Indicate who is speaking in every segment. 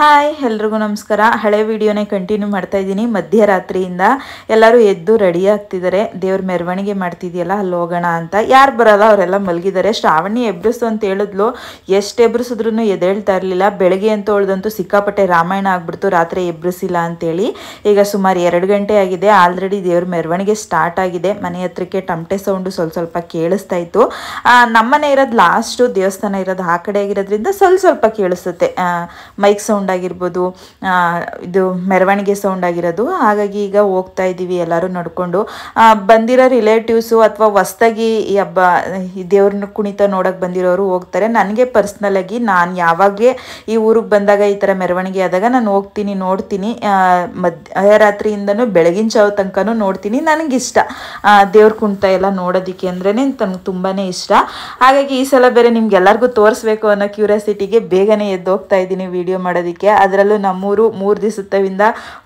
Speaker 1: hi ಎಲ್ರಿಗೂ ನಮಸ್ಕಾರ ಹಳೆ ವಿಡಿಯೋನೇ ಕಂಟಿನ್ಯೂ ಮಾಡ್ತಾ ಇದ್ದೀನಿ ಮಧ್ಯರಾತ್ರಿಯಿಂದ ಎಲ್ಲರೂ ಎದ್ದು ರೆಡಿ ಆಗ್ತಿದ್ದಾರೆ ದೇವ್ರ ಮೆರವಣಿಗೆ ಮಾಡ್ತಿದ್ಯಲ್ಲ ಅಲ್ಲಿ ಹೋಗೋಣ ಅಂತ ಯಾರು ಬರಲ್ಲ ಅವರೆಲ್ಲ ಮಲಗಿದ್ದಾರೆ ಶ್ರಾವಣಿ ಎಬ್ರಿಸು ಅಂತ ಹೇಳಿದ್ಲು ಎಷ್ಟು ಎಬ್ರಿಸಿದ್ರು ಎದ್ದೇಳ್ತಾ ಇರಲಿಲ್ಲ ಬೆಳಗ್ಗೆ ಅಂತ ಹೊಳ್ದಂತೂ ಸಿಕ್ಕಾಪಟ್ಟೆ ರಾಮಾಯಣ ಆಗ್ಬಿಡ್ತು ರಾತ್ರಿ ಎಬ್ರಿಸಿಲ್ಲ ಅಂತೇಳಿ ಈಗ ಸುಮಾರು ಎರಡು ಗಂಟೆ ಆಗಿದೆ ಆಲ್ರೆಡಿ ದೇವ್ರ ಮೆರವಣಿಗೆ ಸ್ಟಾರ್ಟ್ ಆಗಿದೆ ಮನೆ ಹತ್ರಕ್ಕೆ ಟಮಟೆ ಸೌಂಡು ಸ್ವಲ್ಪ ಸ್ವಲ್ಪ ಕೇಳಿಸ್ತಾ ಇತ್ತು ಆ, ನಮ್ಮನೆ ಇರೋದು ಲಾಸ್ಟು ದೇವಸ್ಥಾನ ಇರೋದು ಆ ಕಡೆ ಆಗಿರೋದ್ರಿಂದ ಸ್ವಲ್ಪ ಸ್ವಲ್ಪ ಕೇಳಿಸುತ್ತೆ ಮೈಕ್ ಸೌಂಡ್ ಆಗಿರ್ಬೋದು ಆ, ಇದು ಮೆರವಣಿಗೆ ಸೌಂಡ್ ಆಗಿರೋದು ಹಾಗಾಗಿ ಈಗ ಹೋಗ್ತಾ ಇದ್ದೀವಿ ಎಲ್ಲರೂ ನಡ್ಕೊಂಡು ಆ, ಬಂದಿರೋ ರಿಲೇಟಿವ್ಸು ಅಥವಾ ಹೊಸ್ದಾಗಿ ಈ ಹಬ್ಬ ಈ ದೇವ್ರನ್ನ ಕುಣಿತ ನೋಡಕ್ಕೆ ಬಂದಿರೋರು ಹೋಗ್ತಾರೆ ನನಗೆ ಪರ್ಸ್ನಲ್ ಆಗಿ ನಾನು ಯಾವಾಗಲೇ ಈ ಊರಿಗೆ ಬಂದಾಗ ಈ ಥರ ಮೆರವಣಿಗೆ ಆದಾಗ ನಾನು ಹೋಗ್ತೀನಿ ನೋಡ್ತೀನಿ ಆ, ಮಧ್ಯರಾತ್ರಿಯಿಂದನೂ ಬೆಳಗಿನ ಜಾವ ತನಕನೂ ನೋಡ್ತೀನಿ ನನಗಿಷ್ಟ ದೇವ್ರ ಕುಣಿತ ಎಲ್ಲ ನೋಡೋದಕ್ಕೆ ಅಂದ್ರೇ ನನಗೆ ತುಂಬಾ ಇಷ್ಟ ಹಾಗಾಗಿ ಈ ಸಲ ಬೇರೆ ನಿಮ್ಗೆಲ್ಲರಿಗೂ ತೋರಿಸ್ಬೇಕು ಅನ್ನೋ ಕ್ಯೂರಿಯಾಸಿಟಿಗೆ ಬೇಗನೆ ಎದ್ದು ಹೋಗ್ತಾ ಇದ್ದೀನಿ ವಿಡಿಯೋ ಮಾಡೋದಕ್ಕೆ ಅದರಲ್ಲೂ ನಮ್ಮೂರು ಮೂರು ದಿವಸದಿಂದ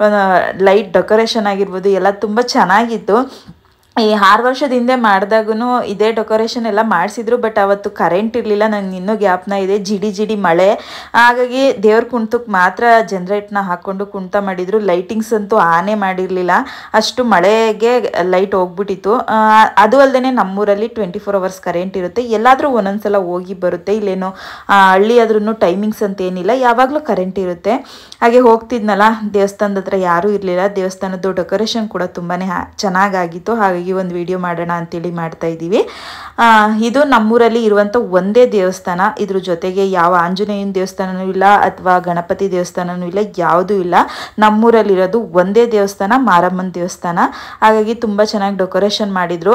Speaker 1: ಲೈಟ್ ಡೆಕೋರೇಷನ್ ಆಗಿರ್ಬೋದು ಎಲ್ಲ ತುಂಬ ಚೆನ್ನಾಗಿತ್ತು ಈ ಆರು ವರ್ಷದ ಹಿಂದೆ ಮಾಡಿದಾಗೂ ಇದೇ ಡೆಕೋರೇಷನ್ ಎಲ್ಲ ಮಾಡಿಸಿದ್ರು ಬಟ್ ಅವತ್ತು ಕರೆಂಟ್ ಇರಲಿಲ್ಲ ನಂಗೆ ಇನ್ನೂ ಜ್ಞಾಪನ ಇದೆ ಜಿಡಿ ಜಿಡಿ ಮಳೆ ಹಾಗಾಗಿ ದೇವ್ರ ಕುಣ್ತಕ್ಕೆ ಮಾತ್ರ ಜನ್ರೇಟ್ನ ಹಾಕ್ಕೊಂಡು ಕುಣ್ತ ಮಾಡಿದ್ರು ಲೈಟಿಂಗ್ಸ್ ಅಂತೂ ಆನೆ ಮಾಡಿರಲಿಲ್ಲ ಅಷ್ಟು ಮಳೆಗೆ ಲೈಟ್ ಹೋಗ್ಬಿಟ್ಟಿತ್ತು ಆ, ಅದು ಅಲ್ಲದೆ ನಮ್ಮೂರಲ್ಲಿ ಟ್ವೆಂಟಿ ಫೋರ್ ಅವರ್ಸ್ ಕರೆಂಟ್ ಇರುತ್ತೆ ಎಲ್ಲಾದರೂ ಒಂದೊಂದ್ಸಲ ಹೋಗಿ ಬರುತ್ತೆ ಇಲ್ಲೇನು ಆ, ಹಳ್ಳಿ ಆದ್ರೂ ಟೈಮಿಂಗ್ಸ್ ಅಂತ ಏನಿಲ್ಲ ಯಾವಾಗಲೂ ಕರೆಂಟ್ ಇರುತ್ತೆ ಹಾಗೆ ಹೋಗ್ತಿದ್ನಲ್ಲ ದೇವಸ್ಥಾನದ ಹತ್ರ ಯಾರೂ ಇರಲಿಲ್ಲ ದೇವಸ್ಥಾನದ್ದು ಡೆಕೋರೇಷನ್ ಕೂಡ ತುಂಬಾ ಚೆನ್ನಾಗಾಗಿತ್ತು ಹಾಗಾಗಿ ಒಂದು ವಿಡಿಯೋ ಮಾಡೋಣ ಅಂತೇಳಿ ಮಾಡ್ತಾ ಇದ್ದೀವಿ ಆ, ಇದು ನಮ್ಮೂರಲ್ಲಿ ಇರುವಂಥ ಒಂದೇ ದೇವಸ್ಥಾನ ಇದ್ರ ಜೊತೆಗೆ ಯಾವ ಆಂಜನೇಯನ ದೇವಸ್ಥಾನನೂ ಇಲ್ಲ ಅಥವಾ ಗಣಪತಿ ದೇವಸ್ಥಾನನೂ ಇಲ್ಲ ಯಾವುದೂ ಇಲ್ಲ ನಮ್ಮೂರಲ್ಲಿರೋದು ಒಂದೇ ದೇವಸ್ಥಾನ ಮಾರಮ್ಮನ ದೇವಸ್ಥಾನ ಹಾಗಾಗಿ ತುಂಬ ಚೆನ್ನಾಗಿ ಡೆಕೋರೇಷನ್ ಮಾಡಿದರು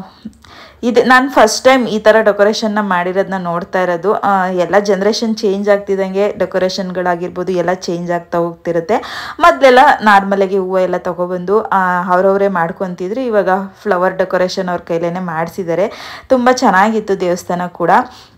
Speaker 1: ಇದು ನಾನು ಫಸ್ಟ್ ಟೈಮ್ ಈ ಥರ ಡೆಕೋರೇಷನ್ನ ಮಾಡಿರೋದನ್ನ ನೋಡ್ತಾ ಇರೋದು ಆ, ಎಲ್ಲ ಜನ್ರೇಷನ್ ಚೇಂಜ್ ಆಗ್ತಿದ್ದಂಗೆ ಡೆಕೋರೇಷನ್ಗಳಾಗಿರ್ಬೋದು ಎಲ್ಲ ಚೇಂಜ್ ಆಗ್ತಾ ಹೋಗ್ತಿರುತ್ತೆ ಮೊದಲೆಲ್ಲ ನಾರ್ಮಲಾಗಿ ಹೂವು ಎಲ್ಲ ತೊಗೊಬಂದು ಅವರವರೇ ಮಾಡ್ಕೊತಿದ್ರು ಇವಾಗ ಫ್ಲವರ್ ಡೆಕೋರೇಷನ್ ಅವ್ರ ಕೈಲೇ ಮಾಡಿಸಿದ್ದಾರೆ ತುಂಬ ಚೆನ್ನಾಗಿತ್ತು ದೇವಸ್ಥಾನ ಕೂಡ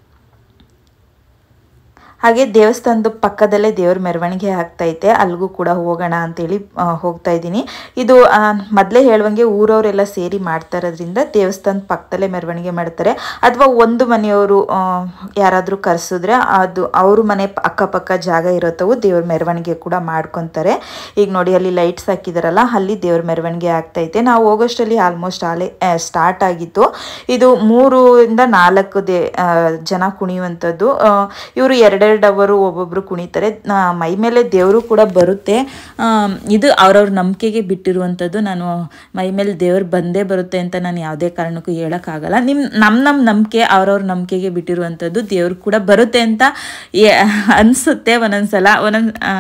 Speaker 1: ಹಾಗೆ ದೇವಸ್ಥಾನದ ಪಕ್ಕದಲ್ಲೇ ದೇವ್ರ ಮೆರವಣಿಗೆ ಆಗ್ತೈತೆ ಅಲ್ಲಿಗೂ ಕೂಡ ಹೋಗೋಣ ಅಂತೇಳಿ ಆ, ಹೋಗ್ತಾ ಇದ್ದೀನಿ ಇದು ಮೊದಲೇ ಹೇಳುವಂಗೆ ಊರವರೆಲ್ಲ ಸೇರಿ ಮಾಡ್ತಾ ಇರೋದ್ರಿಂದ ದೇವಸ್ಥಾನದ ಪಕ್ಕದಲ್ಲೇ ಮೆರವಣಿಗೆ ಮಾಡ್ತಾರೆ ಅಥವಾ ಒಂದು ಮನೆಯವರು ಯಾರಾದರೂ ಕರೆಸಿದ್ರೆ ಅದು ಅವ್ರ ಮನೆ ಪ- ಅಕ್ಕಪಕ್ಕ ಜಾಗ ಇರುತ್ತವು ದೇವ್ರ ಮೆರವಣಿಗೆ ಕೂಡ ಮಾಡ್ಕೊತಾರೆ ಈಗ ನೋಡಿ ಅಲ್ಲಿ ಲೈಟ್ಸ್ ಹಾಕಿದಾರಲ್ಲ ಅಲ್ಲಿ ದೇವ್ರ ಮೆರವಣಿಗೆ ಆಗ್ತೈತೆ ನಾವು ಹೋಗೋಷ್ಟರಲ್ಲಿ ಆಲ್ಮೋಸ್ಟ್ ಆಲೇ ಸ್ಟಾರ್ಟ್ ಆಗಿತ್ತು ಇದು ಮೂರಿಂದ ನಾಲ್ಕು ದೇ ಆ, ಜನ ಕುಣಿಯುವಂಥದ್ದು ಇವರು ಎರಡೆರಡು ಅವರು ಒಬ್ಬೊಬ್ರು ಕುಣಿತಾರೆ ಆ, ಮೈ ಮೇಲೆ ದೇವರು ಕೂಡ ಬರುತ್ತೆ ಆ, ಇದು ಅವ್ರವ್ರ ನಂಬಿಕೆಗೆ ಬಿಟ್ಟಿರುವಂಥದ್ದು ನಾನು ಮೈ ಮೇಲೆ ದೇವ್ರು ಬಂದೇ ಬರುತ್ತೆ ಅಂತ ನಾನು ಯಾವುದೇ ಕಾರಣಕ್ಕೂ ಹೇಳೋಕ್ಕಾಗಲ್ಲ ನಿಮ್ಮ ನಮ್ಮ ನಮ್ಮ ನಂಬಿಕೆ ಅವ್ರವ್ರ ನಂಬಿಕೆಗೆ ಬಿಟ್ಟಿರುವಂಥದ್ದು ದೇವ್ರು ಕೂಡ ಬರುತ್ತೆ ಅಂತ ಏ- ಅನ್ಸುತ್ತೆ ಒಂದೊಂದ್ಸಲ ಒಂದೊಂದು ಆ,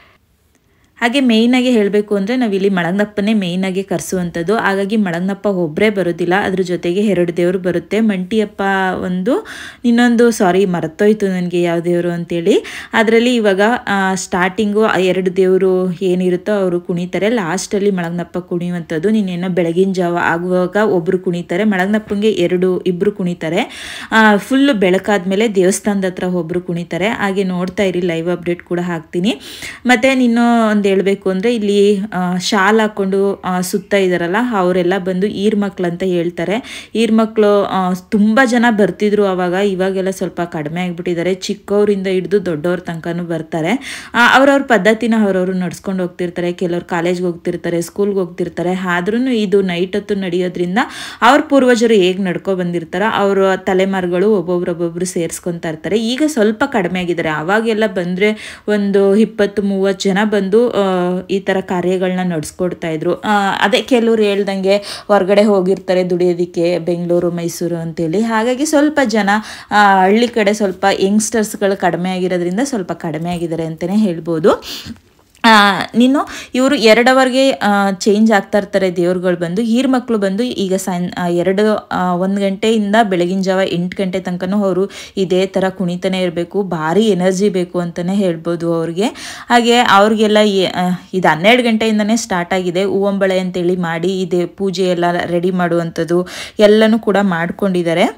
Speaker 1: ಹಾಗೆ ಮೇಯ್ನಾಗಿ ಹೇಳಬೇಕು ಅಂದರೆ ನಾವಿಲ್ಲಿ ಮಳಂಗಪ್ಪನೇ ಮೇಯ್ನಾಗಿ ಕರೆಸುವಂಥದ್ದು ಹಾಗಾಗಿ ಮಳಂಗಪ್ಪ ಒಬ್ಬರೇ ಬರೋದಿಲ್ಲ ಅದ್ರ ಜೊತೆಗೆ ಎರಡು ದೇವರು ಬರುತ್ತೆ ಮಂಟಿಯಪ್ಪ ಒಂದು ಇನ್ನೊಂದು ಸಾರಿ ಮರ್ತೋಯ್ತು ನನಗೆ ಯಾವ ದೇವರು ಅಂತೇಳಿ ಅದರಲ್ಲಿ ಇವಾಗ ಸ್ಟಾರ್ಟಿಂಗು ಎರಡು ದೇವರು ಏನಿರುತ್ತೋ ಅವರು ಕುಣಿತಾರೆ ಲಾಸ್ಟಲ್ಲಿ ಮಳಂಗಪ್ಪ ಕುಣಿಯುವಂಥದ್ದು ನೀನೇನೋ ಬೆಳಗಿನ ಜಾವ ಆಗುವಾಗ ಒಬ್ಬರು ಕುಣಿತಾರೆ ಮಳಂಗಪ್ಪಂಗೆ ಎರಡು ಇಬ್ಬರು ಕುಣಿತಾರೆ ಫುಲ್ಲು ಬೆಳಕಾದ್ಮೇಲೆ ದೇವಸ್ಥಾನದ ಹತ್ರ ಒಬ್ಬರು ಕುಣಿತಾರೆ ಹಾಗೆ ನೋಡ್ತಾ ಇರಿ ಲೈವ್ ಅಪ್ಡೇಟ್ ಕೂಡ ಹಾಕ್ತೀನಿ ಮತ್ತು ನೀನು ಒಂದು ಹೇಳಬೇಕು ಅಂದರೆ ಇಲ್ಲಿ ಆ, ಶಾಲ್ ಹಾಕ್ಕೊಂಡು ಆ, ಸುತ್ತ ಇದ್ದಾರಲ್ಲ ಅವರೆಲ್ಲ ಬಂದು ಈರ್ ಮಕ್ಳು ಅಂತ ಹೇಳ್ತಾರೆ ಈರ್ ಮಕ್ಕಳು ತುಂಬ ಜನ ಬರ್ತಿದ್ರು ಅವಾಗ ಇವಾಗೆಲ್ಲ ಸ್ವಲ್ಪ ಕಡಿಮೆ ಆಗಿಬಿಟ್ಟಿದ್ದಾರೆ ಚಿಕ್ಕವರಿಂದ ಹಿಡಿದು ದೊಡ್ಡವ್ರ ತನಕನೂ ಬರ್ತಾರೆ ಆ, ಅವ್ರವ್ರ ಪದ್ಧತಿನ ಅವ್ರವ್ರು ನಡ್ಸ್ಕೊಂಡು ಹೋಗ್ತಿರ್ತಾರೆ ಕೆಲವ್ರು ಕಾಲೇಜ್ಗೆ ಹೋಗ್ತಿರ್ತಾರೆ ಸ್ಕೂಲ್ಗೆ ಹೋಗ್ತಿರ್ತಾರೆ ಆದ್ರೂ ಇದು ನೈಟ್ ಹೊತ್ತು ನಡೆಯೋದ್ರಿಂದ ಅವ್ರ ಪೂರ್ವಜರು ಹೇಗೆ ನಡ್ಕೊ ಬಂದಿರ್ತಾರೋ ಅವ್ರ ತಲೆಮಾರುಗಳು ಒಬ್ಬೊಬ್ರೊಬ್ಬೊಬ್ರು ಸೇರಿಸ್ಕೊತಾ ಇರ್ತಾರೆ ಈಗ ಸ್ವಲ್ಪ ಕಡಿಮೆ ಆಗಿದ್ದಾರೆ ಅವಾಗೆಲ್ಲ ಬಂದರೆ ಒಂದು ಇಪ್ಪತ್ತು ಮೂವತ್ತು ಜನ ಬಂದು ಆ, ಈ ಥರ ಕಾರ್ಯಗಳನ್ನ ನಡೆಸ್ಕೊಡ್ತಾ ಇದ್ರು ಆ, ಅದೇ ಕೆಲವ್ರು ಹೇಳ್ದಂಗೆ ಹೊರಗಡೆ ಹೋಗಿರ್ತಾರೆ ದುಡಿಯೋದಕ್ಕೆ ಬೆಂಗಳೂರು ಮೈಸೂರು ಅಂತೇಳಿ ಹಾಗಾಗಿ ಸ್ವಲ್ಪ ಜನ ಆ, ಹಳ್ಳಿ ಕಡೆ ಸ್ವಲ್ಪ ಯಂಗ್ಸ್ಟರ್ಸ್ಗಳು ಕಡಿಮೆ ಆಗಿರೋದ್ರಿಂದ ಸ್ವಲ್ಪ ಕಡಿಮೆ ಆಗಿದ್ದಾರೆ ಅಂತಲೇ ಹೇಳ್ಬೋದು ಆ, ನೀನು ಇವರು ಎರಡವರೆಗೆ ಚೇಂಜ್ ಆಗ್ತಾ ಇರ್ತಾರೆ ದೇವ್ರುಗಳು ಬಂದು ಹೀರ್ ಮಕ್ಕಳು ಬಂದು ಈಗ ಸಾಯಂ ಆ, ಎರಡು ಒಂದು ಗಂಟೆಯಿಂದ ಬೆಳಗಿನ ಜಾವ ಎಂಟು ಗಂಟೆ ತನಕನೂ ಅವರು ಇದೇ ಥರ ಕುಣಿತಾನೆ ಇರಬೇಕು ಭಾರಿ ಎನರ್ಜಿ ಬೇಕು ಅಂತಲೇ ಹೇಳ್ಬೋದು ಅವ್ರಿಗೆ ಹಾಗೆ ಅವ್ರಿಗೆಲ್ಲ ಏ- ಆ, ಇದು ಹನ್ನೆರಡು ಗಂಟೆಯಿಂದನೇ ಸ್ಟಾರ್ಟ್ ಆಗಿದೆ ಹೂವಂಬಳೆ ಅಂತೇಳಿ ಮಾಡಿ ಇದೆ ಪೂಜೆ ಎಲ್ಲ ರೆಡಿ ಮಾಡುವಂಥದ್ದು ಎಲ್ಲನೂ ಕೂಡ ಮಾಡ್ಕೊಂಡಿದ್ದಾರೆ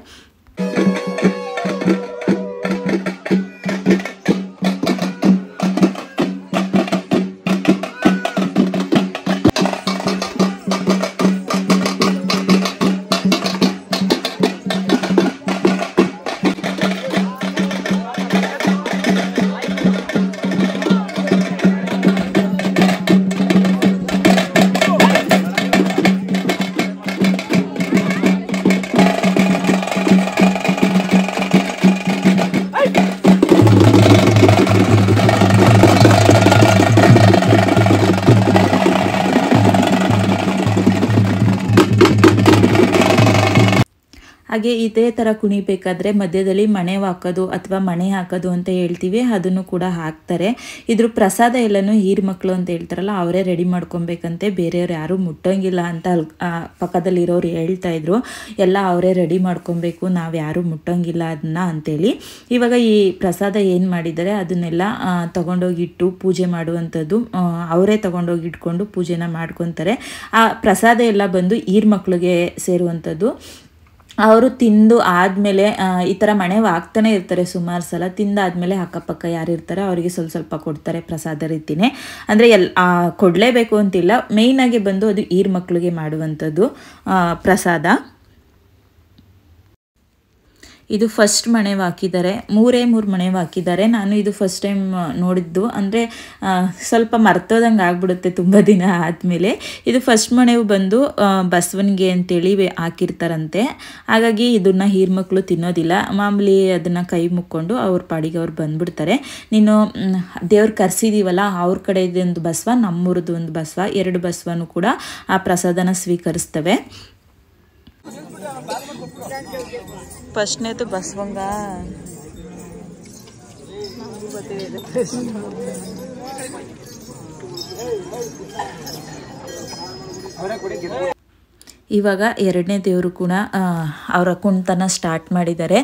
Speaker 1: ಹಾಗೆ ಇದೇ ಥರ ಕುಣಿಬೇಕಾದ್ರೆ ಮಧ್ಯದಲ್ಲಿ ಮಣೆ ಹಾಕೋದು ಅಥವಾ ಮಣೆ ಹಾಕೋದು ಅಂತ ಹೇಳ್ತೀವಿ ಅದನ್ನು ಕೂಡ ಹಾಕ್ತಾರೆ ಇದ್ರ ಪ್ರಸಾದ ಎಲ್ಲನೂ ಹೀರ್ ಮಕ್ಕಳು ಅಂತ ಹೇಳ್ತಾರಲ್ಲ ಅವರೇ ರೆಡಿ ಮಾಡ್ಕೊಬೇಕಂತೆ ಬೇರೆಯವ್ರು ಯಾರು ಮುಟ್ಟಂಗಿಲ್ಲ ಅಂತ ಅಲ್ಲಿ ಆ, ಪಕ್ಕದಲ್ಲಿರೋರು ಹೇಳ್ತಾ ಇದ್ರು ಎಲ್ಲ ಅವರೇ ರೆಡಿ ಮಾಡ್ಕೊಬೇಕು ನಾವು ಯಾರು ಮುಟ್ಟಂಗಿಲ್ಲ ಅದನ್ನ ಅಂತೇಳಿ ಇವಾಗ ಈ ಪ್ರಸಾದ ಏನು ಮಾಡಿದ್ದಾರೆ ಅದನ್ನೆಲ್ಲ ಆ, ತಗೊಂಡೋಗಿಟ್ಟು ಪೂಜೆ ಮಾಡುವಂಥದ್ದು ಆ, ಅವರೇ ತಗೊಂಡೋಗಿ ಇಟ್ಕೊಂಡು ಪೂಜೆನ ಮಾಡ್ಕೊತಾರೆ ಆ ಪ್ರಸಾದ ಎಲ್ಲ ಬಂದು ಈರ್ ಮಕ್ಳಿಗೆ ಸೇರುವಂಥದ್ದು ಅವರು ತಿಂದು ಆದಮೇಲೆ ಈ ಥರ ಮಣೆ ಹಾಕ್ತಾನೆ ಇರ್ತಾರೆ ಸುಮಾರು ಸಲ ತಿಂದಾದ್ಮೇಲೆ ಅಕ್ಕಪಕ್ಕ ಯಾರು ಇರ್ತಾರೆ ಅವರಿಗೆ ಸ್ವಲ್ಪ ಸ್ವಲ್ಪ ಕೊಡ್ತಾರೆ ಪ್ರಸಾದ ರೀತಿನೇ ಅಂದರೆ ಎಲ್ ಆ, ಕೊಡಲೇಬೇಕು ಅಂತಿಲ್ಲ ಮೇಯ್ನಾಗಿ ಬಂದು ಅದು ಈರ್ ಮಕ್ಕಳಿಗೆ ಮಾಡುವಂಥದ್ದು ಆ, ಪ್ರಸಾದ ಇದು ಫಸ್ಟ್ ಮಣೆವ್ ಹಾಕಿದ್ದಾರೆ ಮೂರೇ ಮೂರು ಮಣೆವ್ ಹಾಕಿದ್ದಾರೆ ನಾನು ಇದು ಫಸ್ಟ್ ಟೈಮ್ ನೋಡಿದ್ದು ಅಂದರೆ ಸ್ವಲ್ಪ ಮರ್ತೋದಂಗೆ ಆಗ್ಬಿಡುತ್ತೆ ತುಂಬ ದಿನ ಆದಮೇಲೆ ಇದು ಫಸ್ಟ್ ಮಣೆವು ಬಂದು ಆ, ಬಸವನಿಗೆ ಅಂತೇಳಿ ವೆ- ಹಾಕಿರ್ತಾರಂತೆ ಹಾಗಾಗಿ ಇದನ್ನ ಮಕ್ಕಳು ತಿನ್ನೋದಿಲ್ಲ ಮಾಮೂಲಿ ಅದನ್ನು ಕೈ ಮುಕ್ಕೊಂಡು ಅವ್ರ ಪಾಡಿಗೆ ಅವ್ರು ಬಂದ್ಬಿಡ್ತಾರೆ ನೀನು ದೇವ್ರು ಕರ್ಸಿದೀವಲ್ಲ ಅವ್ರ ಕಡೆದೊಂದು ಬಸವ ನಮ್ಮೂರದ್ದು ಒಂದು ಬಸವ ಎರಡು ಬಸವನು ಕೂಡ ಆ ಪ್ರಸಾದನ ಸ್ವೀಕರಿಸ್ತವೆ ಫಸ್ಟ್ನೇದು ಬಸವಂಗ ಇವಾಗ ಎರಡನೇ ದೇವರು ಕೂಡ ಆ, ಅವರ ಕುಣಿತನ ಸ್ಟಾರ್ಟ್ ಮಾಡಿದ್ದಾರೆ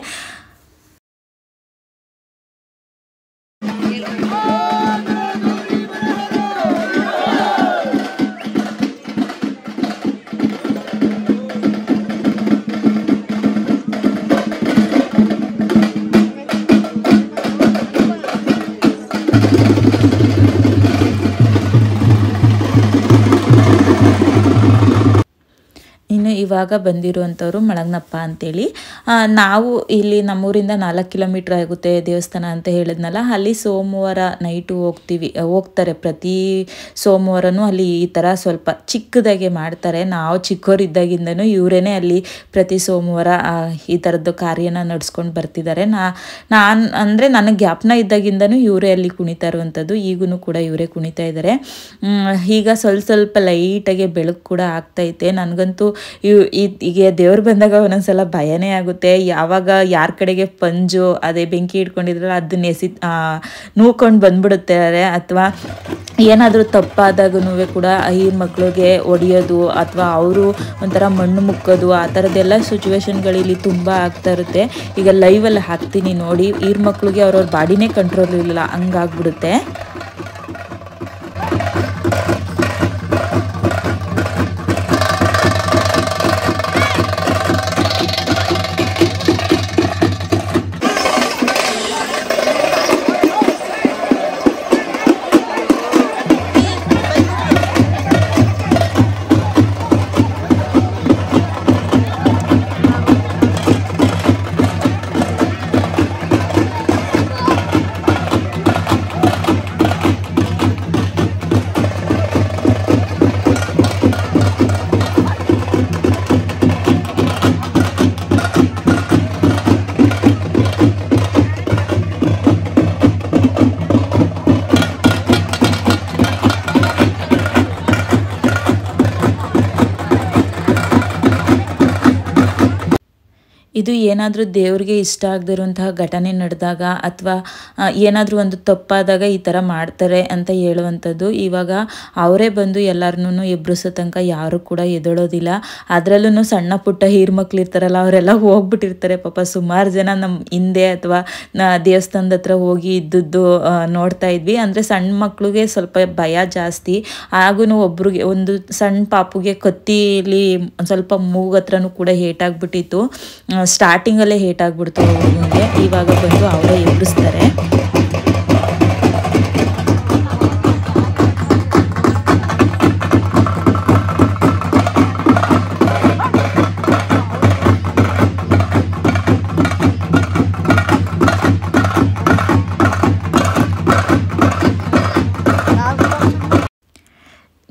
Speaker 1: ಇನ್ನು ಇವಾಗ ಬಂದಿರುವಂಥವ್ರು ಮಳಗ್ನಪ್ಪ ಅಂತೇಳಿ ಆ, ನಾವು ಇಲ್ಲಿ ನಮ್ಮೂರಿಂದ ನಾಲ್ಕು ಕಿಲೋಮೀಟ್ರ್ ಆಗುತ್ತೆ ದೇವಸ್ಥಾನ ಅಂತ ಹೇಳಿದ್ನಲ್ಲ ಅಲ್ಲಿ ಸೋಮವಾರ ನೈಟು ಹೋಗ್ತೀವಿ ಹೋಗ್ತಾರೆ ಪ್ರತಿ ಸೋಮವಾರನೂ ಅಲ್ಲಿ ಈ ಥರ ಸ್ವಲ್ಪ ಚಿಕ್ಕದಾಗೆ ಮಾಡ್ತಾರೆ ನಾವು ಚಿಕ್ಕವರಿದ್ದಾಗಿಂದನೂ ಇವರೇನೆ ಅಲ್ಲಿ ಪ್ರತಿ ಸೋಮವಾರ ಆ, ಈ ಥರದ್ದು ಕಾರ್ಯನ ನಡ್ಸ್ಕೊಂಡು ಬರ್ತಿದ್ದಾರೆ ನಾ ನಾನು ಅಂದರೆ ನನಗೆ ಜ್ಞಾಪನ ಇದ್ದಾಗಿಂದನೂ ಇವರೇ ಅಲ್ಲಿ ಕುಣಿತಾ ಇರುವಂಥದ್ದು ಈಗೂ ಕೂಡ ಇವರೇ ಕುಣಿತಾ ಇದ್ದಾರೆ ಮ್, ಈಗ ಸ್ವಲ್ಪ ಸ್ವಲ್ಪ ಲೈಟಾಗಿ ಬೆಳಕು ಕೂಡ ಆಗ್ತೈತೆ ನನಗಂತೂ ಇವ್ ಇದ್- ಈಗ ದೇವ್ರು ಬಂದಾಗ ಒಂದೊಂದ್ಸಲ ಭಯನೇ ಆಗುತ್ತೆ ಯಾವಾಗ ಯಾರ ಕಡೆಗೆ ಪಂಜು ಅದೇ ಬೆಂಕಿ ಇಟ್ಕೊಂಡಿದ್ರಲ್ಲ ಅದನ್ನ ಎಸಿ ನೂಕೊಂಡು ಬಂದ್ಬಿಡುತ್ತಾರೆ ಅಥವಾ ಏನಾದರೂ ತಪ್ಪಾದಾಗೂ ಕೂಡ ಈ ಮಕ್ಳಿಗೆ ಹೊಡಿಯೋದು ಅಥವಾ ಅವರು ಒಂಥರ ಮಣ್ಣು ಮುಕ್ಕೋದು ಆ ಥರದ್ದೆಲ್ಲ ಸಿಚುವೇಶನ್ಗಳು ಇಲ್ಲಿ ತುಂಬ ಆಗ್ತಾ ಇರುತ್ತೆ ಈಗ ಲೈವಲ್ಲಿ ಹಾಕ್ತೀನಿ ನೋಡಿ ಈರ್ ಮಕ್ಳಿಗೆ ಅವ್ರವ್ರ ಬಾಡಿನೇ ಕಂಟ್ರೋಲ್ ಇರಲಿಲ್ಲ ಹಂಗಾಗ್ಬಿಡುತ್ತೆ ಇದು ಏನಾದರೂ ದೇವ್ರಿಗೆ ಇಷ್ಟ ಆಗದಿರುವಂತಹ ಘಟನೆ ನಡೆದಾಗ ಅಥವಾ ಏನಾದರೂ ಒಂದು ತಪ್ಪಾದಾಗ ಈ ಥರ ಮಾಡ್ತಾರೆ ಅಂತ ಹೇಳುವಂಥದ್ದು ಇವಾಗ ಅವರೇ ಬಂದು ಎಲ್ಲರನ್ನೂ ಎಬ್ರಿಸೋ ತನಕ ಯಾರು ಕೂಡ ಎದಳೋದಿಲ್ಲ ಅದರಲ್ಲೂ ಸಣ್ಣ ಪುಟ್ಟ ಮಕ್ಳು ಇರ್ತಾರಲ್ಲ ಅವರೆಲ್ಲ ಹೋಗ್ಬಿಟ್ಟಿರ್ತಾರೆ ಪಾಪ ಸುಮಾರು ಜನ ನಮ್ಮ ಹಿಂದೆ ಅಥವಾ ದೇವಸ್ಥಾನದ ಹತ್ರ ಹೋಗಿ ಇದ್ದದ್ದು ಆ, ನೋಡ್ತಾ ಇದ್ವಿ ಅಂದರೆ ಸಣ್ಣ ಮಕ್ಳಿಗೆ ಸ್ವಲ್ಪ ಭಯ ಜಾಸ್ತಿ ಹಾಗೂ ಒಬ್ರಿಗೆ ಒಂದು ಸಣ್ಣ ಪಾಪುಗೆ ಕತ್ತಿಲಿ ಒಂದ್ ಸ್ವಲ್ಪ ಮೂಗತ್ರನೂ ಕೂಡ ಹೇಟಾಗ್ಬಿಟ್ಟಿತ್ತು ಸ್ಟಾರ್ಟಿಂಗಲ್ಲೇ ಹೇಟಾಗ್ಬಿಡ್ತು ಹುಡುಗನಿಗೆ ಇವಾಗ ಬಂದು ಅವರೇ ಎಬ್ಬಿಸ್ತಾರೆ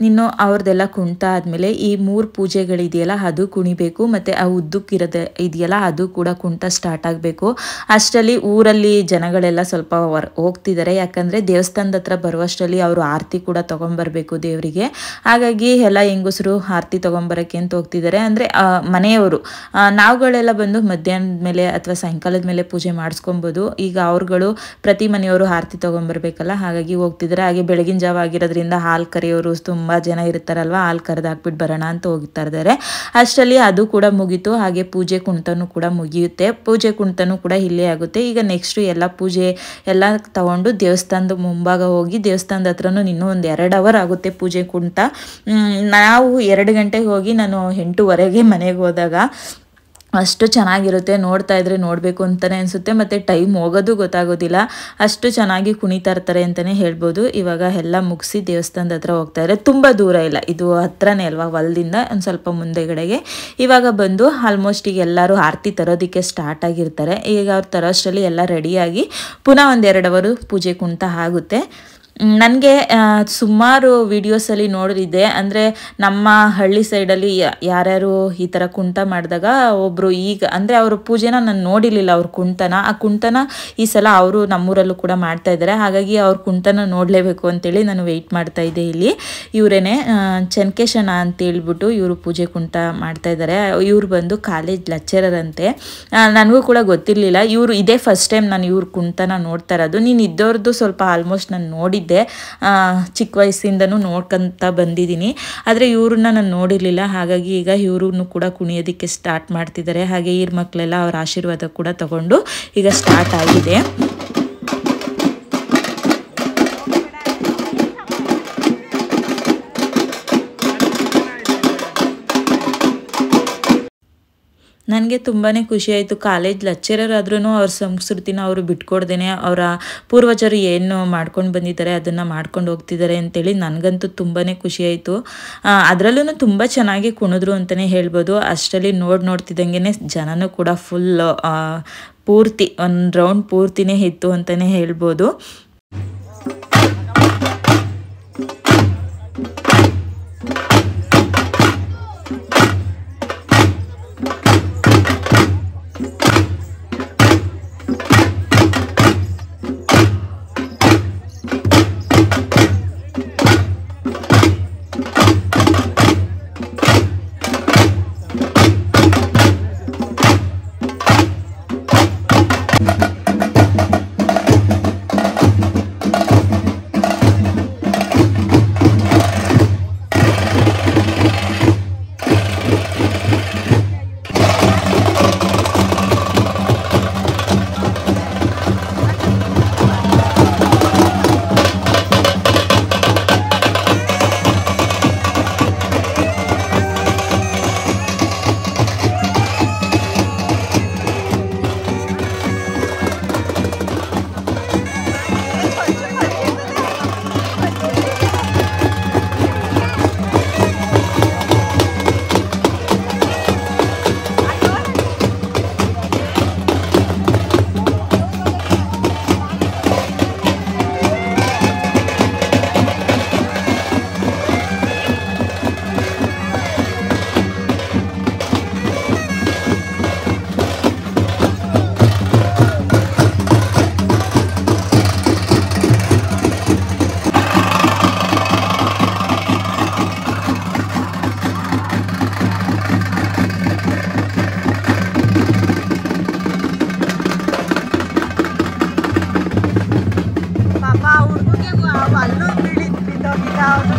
Speaker 1: ಇನ್ನು ಅವ್ರದ್ದೆಲ್ಲ ಕುಣಿತ ಆದಮೇಲೆ ಈ ಮೂರು ಪೂಜೆಗಳಿದೆಯಲ್ಲ ಅದು ಕುಣಿಬೇಕು ಮತ್ತು ಆ ಉದ್ದಕ್ಕಿರೋದೆ ಇದೆಯಲ್ಲ ಅದು ಕೂಡ ಕುಣಿತ ಸ್ಟಾರ್ಟ್ ಆಗಬೇಕು ಅಷ್ಟರಲ್ಲಿ ಊರಲ್ಲಿ ಜನಗಳೆಲ್ಲ ಸ್ವಲ್ಪ ಹೊರ ಹೋಗ್ತಿದ್ದಾರೆ ಯಾಕಂದರೆ ದೇವಸ್ಥಾನದ ಹತ್ರ ಬರುವಷ್ಟರಲ್ಲಿ ಅವರು ಆರತಿ ಕೂಡ ತೊಗೊಂಬರ್ಬೇಕು ದೇವರಿಗೆ ಹಾಗಾಗಿ ಎಲ್ಲ ಹೆಂಗಸರು ಆರತಿ ತೊಗೊಂಬರಕ್ಕೆ ಅಂತ ಹೋಗ್ತಿದ್ದಾರೆ ಅಂದರೆ ಮನೆಯವರು ಆ, ನಾವುಗಳೆಲ್ಲ ಬಂದು ಮಧ್ಯಾಹ್ನದ ಮೇಲೆ ಅಥವಾ ಸಾಯಂಕಾಲದ ಮೇಲೆ ಪೂಜೆ ಮಾಡಿಸ್ಕೊಬೋದು ಈಗ ಅವ್ರುಗಳು ಪ್ರತಿ ಮನೆಯವರು ಆರತಿ ತೊಗೊಂಬರ್ಬೇಕಲ್ಲ ಹಾಗಾಗಿ ಹೋಗ್ತಿದ್ದಾರೆ ಹಾಗೆ ಬೆಳಗಿನ ಜಾವ ಆಗಿರೋದ್ರಿಂದ ಹಾಲು ಕರೆಯೋರು ತುಂಬ ಜನ ಇರ್ತಾರಲ್ವ ಹಾಲು ಕರೆದು ಹಾಕ್ಬಿಟ್ಟು ಬರೋಣ ಅಂತ ಹೋಗ್ತಾ ಇದ್ದಾರೆ ಅಷ್ಟರಲ್ಲಿ ಅದು ಕೂಡ ಮುಗೀತು ಹಾಗೆ ಪೂಜೆ ಕುಣಿತನೂ ಕೂಡ ಮುಗಿಯುತ್ತೆ ಪೂಜೆ ಕುಣಿತನೂ ಕೂಡ ಇಲ್ಲೇ ಆಗುತ್ತೆ ಈಗ ನೆಕ್ಸ್ಟು ಎಲ್ಲ ಪೂಜೆ ಎಲ್ಲ ತಗೊಂಡು ದೇವಸ್ಥಾನದ ಮುಂಭಾಗ ಹೋಗಿ ದೇವಸ್ಥಾನದ ಹತ್ರನೂ ಇನ್ನೂ ಒಂದು ಎರಡು ಅವರ್ ಆಗುತ್ತೆ ಪೂಜೆ ಕುಣಿತ ಮ್, ನಾವು ಎರಡು ಗಂಟೆಗೆ ಹೋಗಿ ನಾನು ಎಂಟೂವರೆಗೆ ಮನೆಗೆ ಹೋದಾಗ ಅಷ್ಟು ಚೆನ್ನಾಗಿರುತ್ತೆ ನೋಡ್ತಾ ಇದ್ರೆ ನೋಡಬೇಕು ಅಂತಲೇ ಅನಿಸುತ್ತೆ ಮತ್ತು ಟೈಮ್ ಹೋಗೋದು ಗೊತ್ತಾಗೋದಿಲ್ಲ ಅಷ್ಟು ಚೆನ್ನಾಗಿ ಕುಣಿತಾ ಇರ್ತಾರೆ ಅಂತಲೇ ಹೇಳ್ಬೋದು ಇವಾಗ ಎಲ್ಲ ಮುಗಿಸಿ ದೇವಸ್ಥಾನದ ಹತ್ರ ಹೋಗ್ತಾ ಇದ್ದಾರೆ ತುಂಬ ದೂರ ಇಲ್ಲ ಇದು ಹತ್ರನೇ ಅಲ್ವಾ ಹೊಲದಿಂದ ಒಂದು ಸ್ವಲ್ಪ ಮುಂದೆಗಡೆಗೆ ಇವಾಗ ಬಂದು ಆಲ್ಮೋಸ್ಟ್ ಈಗ ಎಲ್ಲರೂ ಆರತಿ ತರೋದಕ್ಕೆ ಸ್ಟಾರ್ಟ್ ಆಗಿರ್ತಾರೆ ಈಗ ಅವ್ರು ತರೋಷ್ಟರಲ್ಲಿ ಎಲ್ಲ ರೆಡಿಯಾಗಿ ಪುನಃ ಒಂದು ಎರಡು ಅವರು ಪೂಜೆ ಕುಣಿತ ಆಗುತ್ತೆ ನನಗೆ ಸುಮಾರು ವಿಡಿಯೋಸಲ್ಲಿ ನೋಡಿದ್ದೆ ಅಂದರೆ ನಮ್ಮ ಹಳ್ಳಿ ಸೈಡಲ್ಲಿ ಯಾರ್ಯಾರು ಈ ಥರ ಕುಣಿತ ಮಾಡಿದಾಗ ಒಬ್ಬರು ಈಗ ಅಂದರೆ ಅವ್ರ ಪೂಜೆನ ನಾನು ನೋಡಿರಲಿಲ್ಲ ಅವ್ರ ಕುಣಿತನ ಆ ಕುಣಿತನ ಈ ಸಲ ಅವರು ನಮ್ಮೂರಲ್ಲೂ ಕೂಡ ಮಾಡ್ತಾ ಇದ್ದಾರೆ ಹಾಗಾಗಿ ಅವ್ರ ಕುಣಿತನ ನೋಡಲೇಬೇಕು ಅಂತೇಳಿ ನಾನು ವೆಯ್ಟ್ ಮಾಡ್ತಾ ಇದ್ದೆ ಇಲ್ಲಿ ಇವರೇನೆ ಚೆನ್ಕೇಶನ ಅಂತ ಹೇಳ್ಬಿಟ್ಟು ಇವರು ಪೂಜೆ ಕುಣಿತ ಮಾಡ್ತಾ ಇದ್ದಾರೆ ಇವ್ರು ಬಂದು ಕಾಲೇಜ್ ಲೆಕ್ಚರರ್ ಅಂತೆ ಆ, ನನಗೂ ಕೂಡ ಗೊತ್ತಿರಲಿಲ್ಲ ಇವರು ಇದೇ ಫಸ್ಟ್ ಟೈಮ್ ನಾನು ಇವ್ರ ಕುಣಿತನ ನೋಡ್ತಾ ಇರೋದು ನೀನು ಇದ್ದವ್ರದ್ದು ಸ್ವಲ್ಪ ಆಲ್ಮೋಸ್ಟ್ ನಾನು ನೋಡಿದ್ದೆ ಆ, ಚಿಕ್ಕ ವಯಸ್ಸಿಂದನೂ ನೋಡ್ಕೊಂತ ಬಂದಿದ್ದೀನಿ ಆದರೆ ಇವ್ರನ್ನ ನಾನು ನೋಡಿರಲಿಲ್ಲ ಹಾಗಾಗಿ ಈಗ ಇವ್ರೂ ಕೂಡ ಕುಣಿಯೋದಕ್ಕೆ ಸ್ಟಾರ್ಟ್ ಮಾಡ್ತಿದ್ದಾರೆ ಹಾಗೆ ಈರ್ ಮಕ್ಕಳೆಲ್ಲ ಅವ್ರ ಆಶೀರ್ವಾದ ಕೂಡ ತಗೊಂಡು ಈಗ ಸ್ಟಾರ್ಟ್ ಆಗಿದೆ ನನಗೆ ತುಂಬಾ ಖುಷಿ ಆಯಿತು ಕಾಲೇಜ್ ಲೆಕ್ಚರರ್ ಆದ್ರೂ ಅವ್ರ ಸಂಸ್ಕೃತಿನ ಅವರು ಬಿಟ್ಕೊಡ್ದೇನೆ ಅವರ ಪೂರ್ವಜರು ಏನು ಮಾಡ್ಕೊಂಡು ಬಂದಿದ್ದಾರೆ ಅದನ್ನು ಮಾಡ್ಕೊಂಡು ಹೋಗ್ತಿದ್ದಾರೆ ಅಂತೇಳಿ ನನಗಂತೂ ತುಂಬಾ ಖುಷಿ ಆಯಿತು ಅದರಲ್ಲೂ ತುಂಬ ಚೆನ್ನಾಗಿ ಕುಣಿದ್ರು ಅಂತಲೇ ಹೇಳ್ಬೋದು ಅಷ್ಟರಲ್ಲಿ ನೋಡಿ ನೋಡ್ತಿದ್ದಂಗೆ ಜನನೂ ಕೂಡ ಫುಲ್ ಪೂರ್ತಿ ಒಂದು ರೌಂಡ್ ಪೂರ್ತಿನೇ ಇತ್ತು ಅಂತಲೇ ಹೇಳ್ಬೋದು
Speaker 2: ಪಾಪ ಹುಡುಗಿಗೆ ಅಲ್ಲೂ ಬೀಳಿ ಬಿದ್ದೋಗಿದ್ದ ಅವನು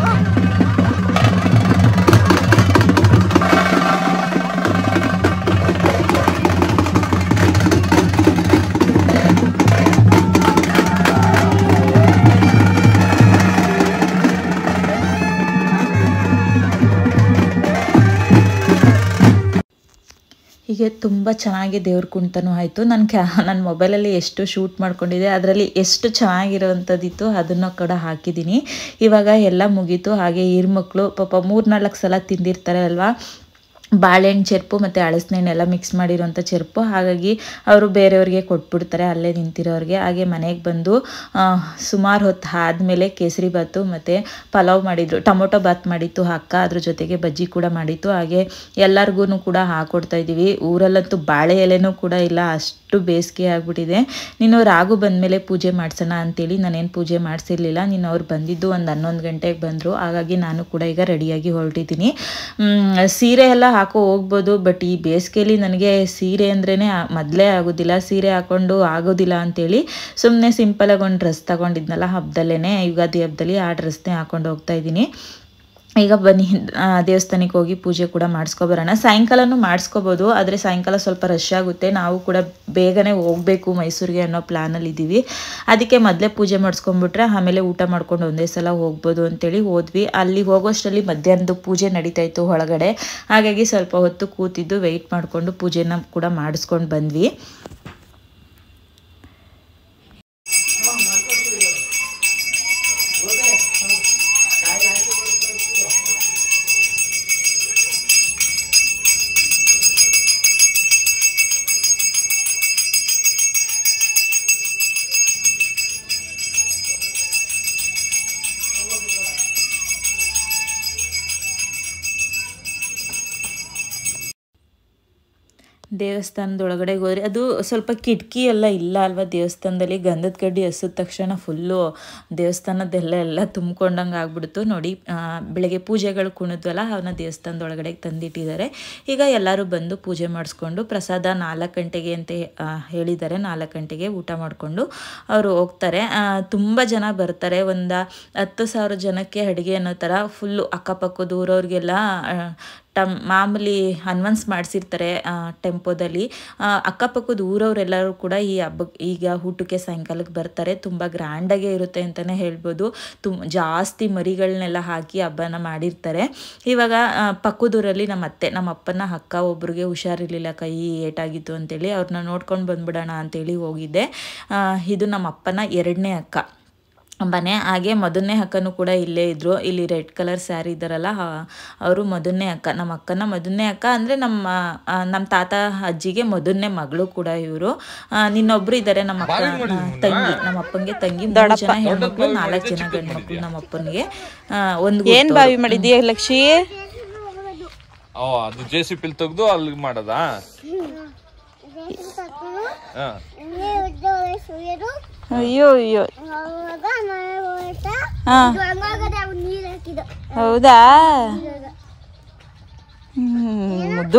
Speaker 1: ಹೀಗೆ ತುಂಬ ಚೆನ್ನಾಗಿ ದೇವ್ರ ಕುಣಿತನೂ ಆಯಿತು ನನ್ನ ಕ್ಯಾ ನನ್ನ ಮೊಬೈಲಲ್ಲಿ ಎಷ್ಟು ಶೂಟ್ ಮಾಡ್ಕೊಂಡಿದ್ದೆ ಅದರಲ್ಲಿ ಎಷ್ಟು ಚೆನ್ನಾಗಿರೋವಂಥದ್ದಿತ್ತು ಅದನ್ನು ಕೂಡ ಹಾಕಿದ್ದೀನಿ ಇವಾಗ ಎಲ್ಲ ಮುಗೀತು ಹಾಗೆ ಹಿರ್ ಮಕ್ಕಳು ಪಾಪ ಮೂರು ನಾಲ್ಕು ಸಲ ತಿಂದಿರ್ತಾರೆ ಅಲ್ವಾ ಬಾಳೆಹಣ್ಣು ಚೆರ್ಪು ಮತ್ತು ಹಳಸಿನೆಲ್ಲ ಮಿಕ್ಸ್ ಮಾಡಿರೋಂಥ ಚೆರ್ಪು ಹಾಗಾಗಿ ಅವರು ಬೇರೆಯವ್ರಿಗೆ ಕೊಟ್ಬಿಡ್ತಾರೆ ಅಲ್ಲೇ ನಿಂತಿರೋರಿಗೆ ಹಾಗೆ ಮನೆಗೆ ಬಂದು ಸುಮಾರು ಹೊತ್ತು ಆದಮೇಲೆ ಕೇಸರಿ ಬಾತು ಮತ್ತು ಪಲಾವ್ ಮಾಡಿದ್ರು ಟೊಮೊಟೊ ಬಾತ್ ಮಾಡಿತ್ತು ಅಕ್ಕ ಅದ್ರ ಜೊತೆಗೆ ಬಜ್ಜಿ ಕೂಡ ಮಾಡಿತ್ತು ಹಾಗೆ ಎಲ್ಲರಿಗೂ ಕೂಡ ಹಾಕೊಡ್ತಾ ಇದ್ದೀವಿ ಊರಲ್ಲಂತೂ ಬಾಳೆ ಎಲೆನೂ ಕೂಡ ಇಲ್ಲ ಅಷ್ಟು ಬೇಸಿಗೆ ಆಗಿಬಿಟ್ಟಿದೆ ನೀನು ರಾಗು ಬಂದಮೇಲೆ ಪೂಜೆ ಮಾಡಿಸೋಣ ಅಂತೇಳಿ ನಾನೇನು ಪೂಜೆ ಮಾಡಿಸಿರ್ಲಿಲ್ಲ ನೀನು ಅವ್ರು ಬಂದಿದ್ದು ಒಂದು ಹನ್ನೊಂದು ಗಂಟೆಗೆ ಬಂದರು ಹಾಗಾಗಿ ನಾನು ಕೂಡ ಈಗ ರೆಡಿಯಾಗಿ ಹೊರಟಿದ್ದೀನಿ ಸೀರೆ ಎಲ್ಲ ಹಾಕೋ ಹೋಗ್ಬೋದು ಬಟ್ ಈ ಬೇಸಿಗೆಯಲ್ಲಿ ನನಗೆ ಸೀರೆ ಅಂದ್ರೇ ಮೊದಲೇ ಆಗೋದಿಲ್ಲ ಸೀರೆ ಹಾಕೊಂಡು ಆಗೋದಿಲ್ಲ ಅಂತೇಳಿ ಸುಮ್ಮನೆ ಸಿಂಪಲಾಗಿ ಒಂದು ಡ್ರೆಸ್ ತಗೊಂಡಿದ್ನಲ್ಲ ಹಬ್ಬದಲ್ಲೇ ಯುಗಾದಿ ಹಬ್ಬದಲ್ಲಿ ಆ ಡ್ರೆಸ್ನೇ ಹಾಕೊಂಡು ಹೋಗ್ತಾ ಇದ್ದೀನಿ ಈಗ ಬನ್ನಿ ಆ, ದೇವಸ್ಥಾನಕ್ಕೆ ಹೋಗಿ ಪೂಜೆ ಕೂಡ ಮಾಡಿಸ್ಕೊಬರೋಣ ಸಾಯಂಕಾಲನೂ ಮಾಡಿಸ್ಕೋಬೋದು ಆದರೆ ಸಾಯಂಕಾಲ ಸ್ವಲ್ಪ ರಶ್ ಆಗುತ್ತೆ ನಾವು ಕೂಡ ಬೇಗನೆ ಹೋಗಬೇಕು ಮೈಸೂರಿಗೆ ಅನ್ನೋ ಪ್ಲ್ಯಾನಲ್ಲಿ ಇದ್ದೀವಿ ಅದಕ್ಕೆ ಮೊದಲೇ ಪೂಜೆ ಮಾಡಿಸ್ಕೊಂಡ್ಬಿಟ್ರೆ ಆಮೇಲೆ ಊಟ ಮಾಡ್ಕೊಂಡು ಒಂದೇ ಸಲ ಹೋಗ್ಬೋದು ಅಂತೇಳಿ ಹೋದ್ವಿ ಅಲ್ಲಿ ಹೋಗೋಷ್ಟರಲ್ಲಿ ಮಧ್ಯಾಹ್ನದ ಪೂಜೆ ನಡೀತಾ ಇತ್ತು ಒಳಗಡೆ ಹಾಗಾಗಿ ಸ್ವಲ್ಪ ಹೊತ್ತು ಕೂತಿದ್ದು ವೆಯ್ಟ್ ಮಾಡಿಕೊಂಡು ಪೂಜೆನ ಕೂಡ ಮಾಡಿಸ್ಕೊಂಡು ಬಂದ್ವಿ ದೇವಸ್ಥಾನದೊಳಗಡೆ ಹೋದ್ರೆ ಅದು ಸ್ವಲ್ಪ ಕಿಟಕಿ ಎಲ್ಲ ಇಲ್ಲ ಅಲ್ವಾ ದೇವಸ್ಥಾನದಲ್ಲಿ ಗಂಧದ ಕಡ್ಡಿ ಹಸಿದ ತಕ್ಷಣ ಫುಲ್ಲು ದೇವಸ್ಥಾನದೆಲ್ಲ ಎಲ್ಲ ತುಂಬ್ಕೊಂಡಂಗೆ ಆಗ್ಬಿಡ್ತು ನೋಡಿ ಆ, ಬೆಳಗ್ಗೆ ಪೂಜೆಗಳು ಕುಣಿದ್ವಲ್ಲ ಅವನ್ನ ದೇವಸ್ಥಾನದೊಳಗಡೆ ತಂದಿಟ್ಟಿದ್ದಾರೆ ಈಗ ಎಲ್ಲರೂ ಬಂದು ಪೂಜೆ ಮಾಡಿಸ್ಕೊಂಡು ಪ್ರಸಾದ ನಾಲ್ಕು ಗಂಟೆಗೆ ಅಂತ ಆ, ಹೇಳಿದ್ದಾರೆ ನಾಲ್ಕು ಗಂಟೆಗೆ ಊಟ ಮಾಡಿಕೊಂಡು ಅವರು ಹೋಗ್ತಾರೆ ತುಂಬ ಜನ ಬರ್ತಾರೆ ಒಂದು ಹತ್ತು ಸಾವಿರ ಜನಕ್ಕೆ ಅಡುಗೆ ಅನ್ನೋ ಥರ ಫುಲ್ಲು ಅಕ್ಕಪಕ್ಕದ ಊರವ್ರಿಗೆಲ್ಲ ಆ, ಟಮ್ ಮಾಮೂಲಿ ಅನ್ವನ್ಸ್ ಮಾಡಿಸಿರ್ತಾರೆ ಟೆಂಪೋದಲ್ಲಿ ಆ, ಅಕ್ಕಪಕ್ಕದ ಊರವರೆಲ್ಲರೂ ಕೂಡ ಈ ಹಬ್ಬಕ್ಕೆ ಈಗ ಊಟಕ್ಕೆ ಸಾಯಂಕಾಲಕ್ಕೆ ಬರ್ತಾರೆ ತುಂಬ ಗ್ರ್ಯಾಂಡಾಗೇ ಇರುತ್ತೆ ಅಂತಲೇ ಹೇಳ್ಬೋದು ತುಮ್ ಜಾಸ್ತಿ ಮರಿಗಳನ್ನೆಲ್ಲ ಹಾಕಿ ಹಬ್ಬನ ಮಾಡಿರ್ತಾರೆ ಇವಾಗ ಆ, ಪಕ್ಕದೂರಲ್ಲಿ ನಮ್ಮ ಅತ್ತೆ ನಮ್ಮ ಅಪ್ಪನ ಅಕ್ಕ ಒಬ್ರಿಗೆ ಹುಷಾರಿರ್ಲಿಲ್ಲ ಕೈ ಏಟಾಗಿತ್ತು ಅಂತೇಳಿ ಅವ್ರನ್ನ ನೋಡ್ಕೊಂಡು ಬಂದ್ಬಿಡೋಣ ಅಂತೇಳಿ ಹೋಗಿದ್ದೆ ಆ, ಇದು ನಮ್ಮ ಅಪ್ಪನ ಎರಡನೇ ಅಕ್ಕ ಮನೆ ಹಾಗೆ ಮೊದಲನೇ ಅಕ್ಕನೂ ಕೂಡ ಇಲ್ಲೇ ಇದ್ದರು ಇಲ್ಲಿ ರೆಡ್ ಕಲರ್ ಸ್ಯಾರಿ ಇದ್ದಾರಲ್ಲ ಅವರು ಮೊದಲನೇ ಅಕ್ಕ ನಮ್ಮ ಅಕ್ಕನ ಮೊದಲನೇ ಅಕ್ಕ ಅಂದರೆ ನಮ್ಮ ಆ, ನಮ್ಮ ತಾತ ಅಜ್ಜಿಗೆ ಮೊದಲನೇ ಮಗಳು ಕೂಡ ಇವರು ನಿನ್ನೊಬ್ರು ಇದ್ದಾರೆ ನಮ್ಮ ಅಕ್ಕ ಆ, ತಂಗಿ ನಮ್ಮ ಅಪ್ಪನಿಗೆ ತಂಗಿ ಮೂರು ಜನ ಹೆಣ್ಮಕ್ಳು ನಾಲ್ಕು ಜನ ಗಂಡು ಮಕ್ಳು ನಮ್ಮ ಅಪ್ಪನಿಗೆ ಒಂದು
Speaker 2: ಏನ್ ಬಾವಿ ಮಾಡಿದೀಯ ಲಕ್ಷಿ
Speaker 3: ಓ ಅದು ಜೆ ಸಿ ಪಿಲ್ ತೆಗ್ದು ಅಲ್ಲಿಗೆ ಮಾಡದಾ ಹಾ
Speaker 2: ಅಯ್ಯೋ ಅಯ್ಯೋ ಹಾ ಹೌದಾ ಹ್ಮ್ ಮುದ್ದು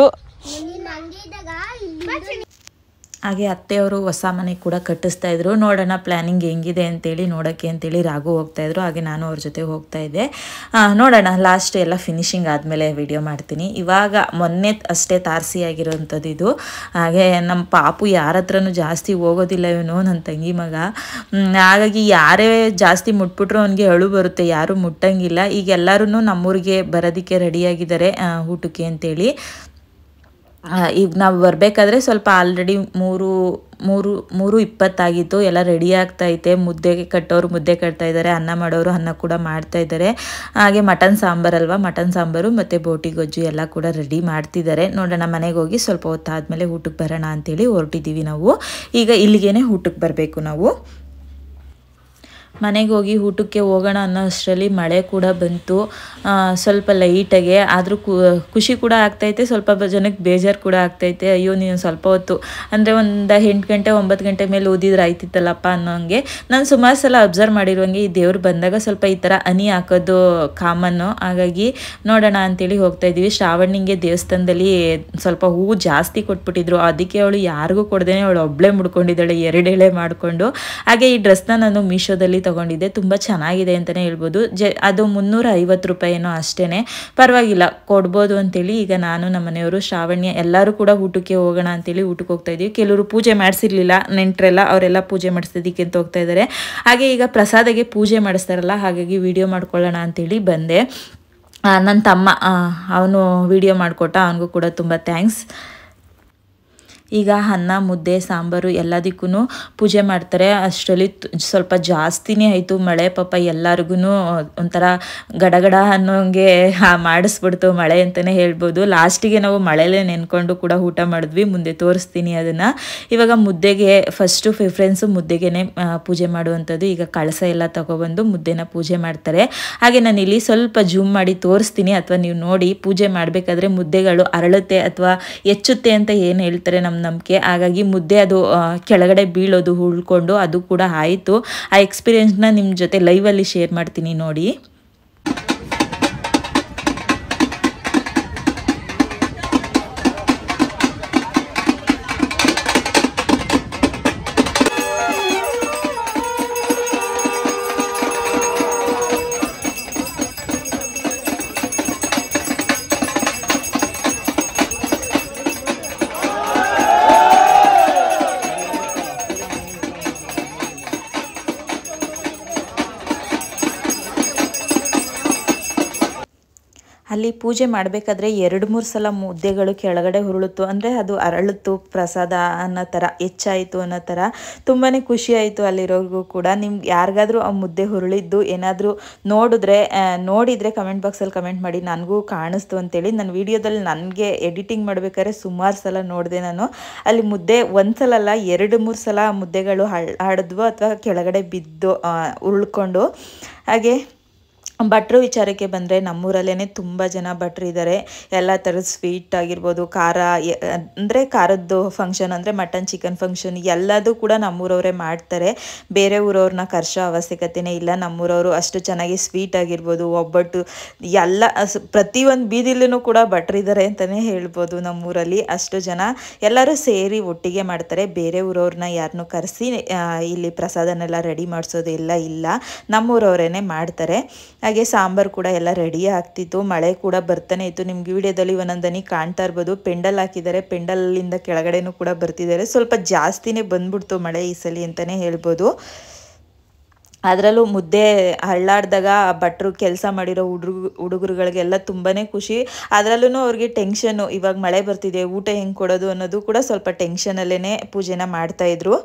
Speaker 1: ಹಾಗೆ ಅತ್ತೆಯವರು ಹೊಸ ಮನೆ ಕೂಡ ಕಟ್ಟಿಸ್ತಾ ಇದ್ರು ನೋಡೋಣ ಪ್ಲ್ಯಾನಿಂಗ್ ಹೆಂಗಿದೆ ಅಂತೇಳಿ ನೋಡೋಕ್ಕೆ ಅಂತೇಳಿ ರಾಘು ಹೋಗ್ತಾ ಇದ್ರು ಹಾಗೆ ನಾನು ಅವ್ರ ಜೊತೆ ಹೋಗ್ತಾ ಇದ್ದೆ ಆ, ನೋಡೋಣ ಲಾಸ್ಟ್ ಎಲ್ಲ ಫಿನಿಶಿಂಗ್ ಆದಮೇಲೆ ವಿಡಿಯೋ ಮಾಡ್ತೀನಿ ಇವಾಗ ಮೊನ್ನೆ ಅಷ್ಟೇ ತಾರಸಿ ಆಗಿರೋವಂಥದ್ದು ಇದು ಹಾಗೆ ನಮ್ಮ ಪಾಪು ಯಾರ ಹತ್ರನೂ ಜಾಸ್ತಿ ಹೋಗೋದಿಲ್ಲ ಇವನು ನನ್ನ ತಂಗಿ ಮಗ ಹ್ಮ್, ಹಾಗಾಗಿ ಯಾರೇ ಜಾಸ್ತಿ ಮುಟ್ಬಿಟ್ರು ಅವನಿಗೆ ಅಳು ಬರುತ್ತೆ ಯಾರೂ ಮುಟ್ಟಂಗಿಲ್ಲ ಈಗ ಎಲ್ಲರೂ ನಮ್ಮೂರಿಗೆ ಬರೋದಕ್ಕೆ ರೆಡಿಯಾಗಿದ್ದಾರೆ ಊಟಕ್ಕೆ ಅಂತೇಳಿ ಆ, ಈಗ ನಾವು ಬರಬೇಕಾದ್ರೆ ಸ್ವಲ್ಪ ಆಲ್ರೆಡಿ ಮೂರು ಮೂರು ಮೂರು ಇಪ್ಪತ್ತಾಗಿತ್ತು ಎಲ್ಲ ರೆಡಿ ಆಗ್ತೈತೆ ಮುದ್ದೆಗೆ ಕಟ್ಟೋರು ಮುದ್ದೆ ಕಟ್ತಾ ಇದ್ದಾರೆ ಅನ್ನ ಮಾಡೋರು ಅನ್ನ ಕೂಡ ಮಾಡ್ತಾ ಇದ್ದಾರೆ ಹಾಗೆ ಮಟನ್ ಸಾಂಬಾರು ಅಲ್ವಾ ಮಟನ್ ಸಾಂಬಾರು ಮತ್ತು ಬೋಟಿ ಗೊಜ್ಜು ಎಲ್ಲ ಕೂಡ ರೆಡಿ ಮಾಡ್ತಿದ್ದಾರೆ ನೋಡೋಣ ಮನೆಗೆ ಹೋಗಿ ಸ್ವಲ್ಪ ಹೊತ್ತಾದಮೇಲೆ ಊಟಕ್ಕೆ ಬರೋಣ ಅಂತೇಳಿ ಹೊರಟಿದ್ದೀವಿ ನಾವು ಈಗ ಇಲ್ಲಿಗೇನೆ ಊಟಕ್ಕೆ ಬರಬೇಕು ನಾವು ಮನೆಗೆ ಹೋಗಿ ಊಟಕ್ಕೆ ಹೋಗೋಣ ಅನ್ನೋ ಅಷ್ಟರಲ್ಲಿ ಮಳೆ ಕೂಡ ಬಂತು ಆ, ಸ್ವಲ್ಪ ಲೈಟಾಗೆ ಆದರೂ ಖುಷಿ ಕೂಡ ಆಗ್ತೈತೆ ಸ್ವಲ್ಪ ಬ- ಜನಕ್ಕೆ ಬೇಜಾರು ಕೂಡ ಆಗ್ತೈತೆ ಅಯ್ಯೋ ನೀನು ಸ್ವಲ್ಪ ಹೊತ್ತು ಅಂದರೆ ಒಂದು ಎಂಟು ಗಂಟೆ ಒಂಬತ್ತು ಗಂಟೆ ಮೇಲೆ ಓದಿದ್ರೆ ಆಯ್ತಿತ್ತಲ್ಲಪ್ಪ ಅನ್ನೋಂಗೆ ನಾನು ಸುಮಾರು ಸಲ ಅಬ್ಸರ್ವ್ ಮಾಡಿರುವಂಗೆ ಈ ದೇವ್ರು ಬಂದಾಗ ಸ್ವಲ್ಪ ಈ ಥರ ಹನಿ ಹಾಕೋದು ಕಾಮನ್ನು ಹಾಗಾಗಿ ನೋಡೋಣ ಅಂತೇಳಿ ಹೋಗ್ತಾ ಇದ್ದೀವಿ ಶ್ರಾವಣಿಗೆ ದೇವಸ್ಥಾನದಲ್ಲಿ ಸ್ವಲ್ಪ ಹೂವು ಜಾಸ್ತಿ ಕೊಟ್ಬಿಟ್ಟಿದ್ರು ಅದಕ್ಕೆ ಅವಳು ಯಾರಿಗೂ ಕೊಡ್ದೇನೆ ಅವಳು ಒಬ್ಳೆ ಮುಡ್ಕೊಂಡಿದ್ದಾಳೆ ಎರಡು ಎಳೆ ಮಾಡಿಕೊಂಡು ಹಾಗೆ ಈ ಡ್ರೆಸ್ನ ನಾನು ಮೀಶೋದಲ್ಲಿ ತೊಗೊಂಡಿದ್ದೆ ತುಂಬ ಚೆನ್ನಾಗಿದೆ ಅಂತಲೇ ಹೇಳ್ಬೋದು ಜ ಅದು ಮುನ್ನೂರ ಐವತ್ತು ರೂಪಾಯಿನೋ ಅಷ್ಟೇ ಪರವಾಗಿಲ್ಲ ಕೊಡ್ಬೋದು ಅಂತೇಳಿ ಈಗ ನಾನು ನಮ್ಮ ಮನೆಯವರು ಶ್ರಾವಣ್ಯ ಎಲ್ಲರೂ ಕೂಡ ಊಟಕ್ಕೆ ಹೋಗೋಣ ಅಂತೇಳಿ ಊಟಕ್ಕೆ ಹೋಗ್ತಾ ಇದ್ದೀವಿ ಕೆಲವರು ಪೂಜೆ ಮಾಡಿಸಿರ್ಲಿಲ್ಲ ನೆಂಟರೆಲ್ಲ ಅವರೆಲ್ಲ ಪೂಜೆ ಮಾಡಿಸೋದಕ್ಕೆ ಅಂತ ಹೋಗ್ತಾ ಇದ್ದಾರೆ ಹಾಗೆ ಈಗ ಪ್ರಸಾದಗೆ ಪೂಜೆ ಮಾಡಿಸ್ತಾರಲ್ಲ ಹಾಗಾಗಿ ವಿಡಿಯೋ ಮಾಡ್ಕೊಳ್ಳೋಣ ಅಂತೇಳಿ ಬಂದೆ ನನ್ನ ತಮ್ಮ ಅವನು ವಿಡಿಯೋ ಮಾಡಿಕೊಟ್ಟ ಅವನಿಗೂ ಕೂಡ ತುಂಬ ಥ್ಯಾಂಕ್ಸ್ ಈಗ ಅನ್ನ ಮುದ್ದೆ ಸಾಂಬಾರು ಎಲ್ಲದಕ್ಕೂ ಪೂಜೆ ಮಾಡ್ತಾರೆ ಅಷ್ಟರಲ್ಲಿ ತ್- ಸ್ವಲ್ಪ ಜಾಸ್ತಿನೇ ಆಯಿತು ಮಳೆ ಪಾಪ ಎಲ್ಲರಿಗೂ ಒಂಥರ ಗಡಗಡ ಅನ್ನೋಂಗೆ ಹಾ ಮಾಡಿಸ್ಬಿಡ್ತು ಮಳೆ ಅಂತಲೇ ಹೇಳ್ಬೋದು ಲಾಸ್ಟಿಗೆ ನಾವು ಮಳೆಲೇ ನೆನ್ಕೊಂಡು ಕೂಡ ಊಟ ಮಾಡಿದ್ವಿ ಮುಂದೆ ತೋರಿಸ್ತೀನಿ ಅದನ್ನು ಇವಾಗ ಮುದ್ದೆಗೆ ಫಸ್ಟು ಪ್ರಿಫರೆನ್ಸು ಮುದ್ದೆಗೆ ಪೂಜೆ ಮಾಡುವಂಥದ್ದು ಈಗ ಕಳಸ ಎಲ್ಲ ತಗೊಬಂದು ಮುದ್ದೆನ ಪೂಜೆ ಮಾಡ್ತಾರೆ ಹಾಗೆ ನಾನು ಇಲ್ಲಿ ಸ್ವಲ್ಪ ಜೂಮ್ ಮಾಡಿ ತೋರಿಸ್ತೀನಿ ಅಥವಾ ನೀವು ನೋಡಿ ಪೂಜೆ ಮಾಡಬೇಕಾದ್ರೆ ಮುದ್ದೆಗಳು ಅರಳುತ್ತೆ ಅಥವಾ ಹೆಚ್ಚುತ್ತೆ ಅಂತ ಏನು ಹೇಳ್ತಾರೆ ನಮ್ಮ ನಂಬಿಕೆ ಹಾಗಾಗಿ ಮುದ್ದೆ ಅದು ಆ, ಕೆಳಗಡೆ ಬೀಳೋದು ಉಳ್ಕೊಂಡು ಅದು ಕೂಡ ಆಯಿತು ಆ ಎಕ್ಸ್ಪೀರಿಯೆನ್ಸ್ನ ನಿಮ್ಮ ಜೊತೆ ಲೈವಲ್ಲಿ ಶೇರ್ ಮಾಡ್ತೀನಿ ನೋಡಿ ಅಲ್ಲಿ ಪೂಜೆ ಮಾಡಬೇಕಾದ್ರೆ ಎರಡು ಮೂರು ಸಲ ಮುದ್ದೆಗಳು ಕೆಳಗಡೆ ಹುರುಳಿತು ಅಂದರೆ ಅದು ಅರಳಿತು ಪ್ರಸಾದ ಅನ್ನೋ ಥರ ಹೆಚ್ಚಾಯಿತು ಅನ್ನೋ ಥರ ತುಂಬಾ ಖುಷಿ ಆಯಿತು ಅಲ್ಲಿರೋರ್ಗೂ ಕೂಡ ನಿಮ್ಗೆ ಯಾರಿಗಾದ್ರೂ ಆ ಮುದ್ದೆ ಹುರುಳಿದ್ದು ಏನಾದರೂ ನೋಡಿದ್ರೆ ಆ, ನೋಡಿದರೆ ಕಮೆಂಟ್ ಬಾಕ್ಸಲ್ಲಿ ಕಮೆಂಟ್ ಮಾಡಿ ನನಗೂ ಕಾಣಿಸ್ತು ಅಂತೇಳಿ ನನ್ನ ವಿಡಿಯೋದಲ್ಲಿ ನನಗೆ ಎಡಿಟಿಂಗ್ ಮಾಡಬೇಕಾದ್ರೆ ಸುಮಾರು ಸಲ ನೋಡಿದೆ ನಾನು ಅಲ್ಲಿ ಮುದ್ದೆ ಒಂದು ಸಲ ಅಲ್ಲ ಎರಡು ಮೂರು ಸಲ ಮುದ್ದೆಗಳು ಹಳ್ ಹಾಡಿದ್ವು ಅಥವಾ ಕೆಳಗಡೆ ಬಿದ್ದು ಆ, ಉರುಳ್ಕೊಂಡು ಹಾಗೆ ಭಟ್ರು ವಿಚಾರಕ್ಕೆ ಬಂದರೆ ನಮ್ಮೂರಲ್ಲೇ ತುಂಬ ಜನ ಭಟ್ರು ಇದ್ದಾರೆ ಎಲ್ಲ ಥರದ ಸ್ವೀಟ್ ಆಗಿರ್ಬೋದು ಖಾರ ಅಂದರೆ ಖಾರದ್ದು ಫಂಕ್ಷನ್ ಅಂದರೆ ಮಟನ್ ಚಿಕನ್ ಫಂಕ್ಷನ್ ಎಲ್ಲದೂ ಕೂಡ ನಮ್ಮೂರವರೇ ಮಾಡ್ತಾರೆ ಬೇರೆ ಊರವ್ರನ್ನ ಕರ್ಸೋ ಅವಶ್ಯಕತೆನೇ ಇಲ್ಲ ನಮ್ಮೂರವರು ಅಷ್ಟು ಚೆನ್ನಾಗಿ ಸ್ವೀಟ್ ಆಗಿರ್ಬೋದು ಒಬ್ಬಟ್ಟು ಎಲ್ಲ ಅಸ್- ಪ್ರತಿಯೊಂದು ಬೀದಿಲೂ ಕೂಡ ಭಟ್ರು ಇದ್ದಾರೆ ಅಂತಲೇ ಹೇಳ್ಬೋದು ನಮ್ಮೂರಲ್ಲಿ ಅಷ್ಟು ಜನ ಎಲ್ಲರೂ ಸೇರಿ ಒಟ್ಟಿಗೆ ಮಾಡ್ತಾರೆ ಬೇರೆ ಊರವ್ರನ್ನ ಯಾರನ್ನೂ ಕರೆಸಿ ಇಲ್ಲಿ ಪ್ರಸಾದನೆಲ್ಲ ರೆಡಿ ಮಾಡಿಸೋದೆಲ್ಲ ಇಲ್ಲ ನಮ್ಮೂರವರೇನೆ ಮಾಡ್ತಾರೆ ಹಾಗೆ ಸಾಂಬಾರು ಕೂಡ ಎಲ್ಲ ರೆಡಿ ಆಗ್ತಿತ್ತು ಮಳೆ ಕೂಡ ಬರ್ತಾನೆ ಇತ್ತು ನಿಮ್ಗೆ ವಿಡಿಯೋದಲ್ಲಿ ಒಂದೊಂದನಿ ಕಾಣ್ತಾ ಇರ್ಬೋದು ಪೆಂಡಲ್ ಹಾಕಿದ್ದಾರೆ ಪೆಂಡಲ್ಲಿಂದ ಕೆಳಗಡೆನೂ ಕೂಡ ಬರ್ತಿದ್ದಾರೆ ಸ್ವಲ್ಪ ಜಾಸ್ತಿನೇ ಬಂದ್ಬಿಡ್ತು ಮಳೆ ಈ ಸಲ ಅಂತಲೇ ಹೇಳ್ಬೋದು ಅದರಲ್ಲೂ ಮುದ್ದೆ ಹಳ್ಳಾಡ್ದಾಗ ಭಟ್ರು ಕೆಲಸ ಮಾಡಿರೋ ಹುಡುಗ ಹುಡುಗರುಗಳಿಗೆಲ್ಲ ತುಂಬಾ ಖುಷಿ ಅದರಲ್ಲೂ ಅವ್ರಿಗೆ ಟೆನ್ಷನ್ನು ಇವಾಗ ಮಳೆ ಬರ್ತಿದೆ ಊಟ ಹೆಂಗೆ ಕೊಡೋದು ಅನ್ನೋದು ಕೂಡ ಸ್ವಲ್ಪ ಟೆನ್ಷನಲ್ಲೇ ಪೂಜೆನ ಮಾಡ್ತಾಯಿದ್ರು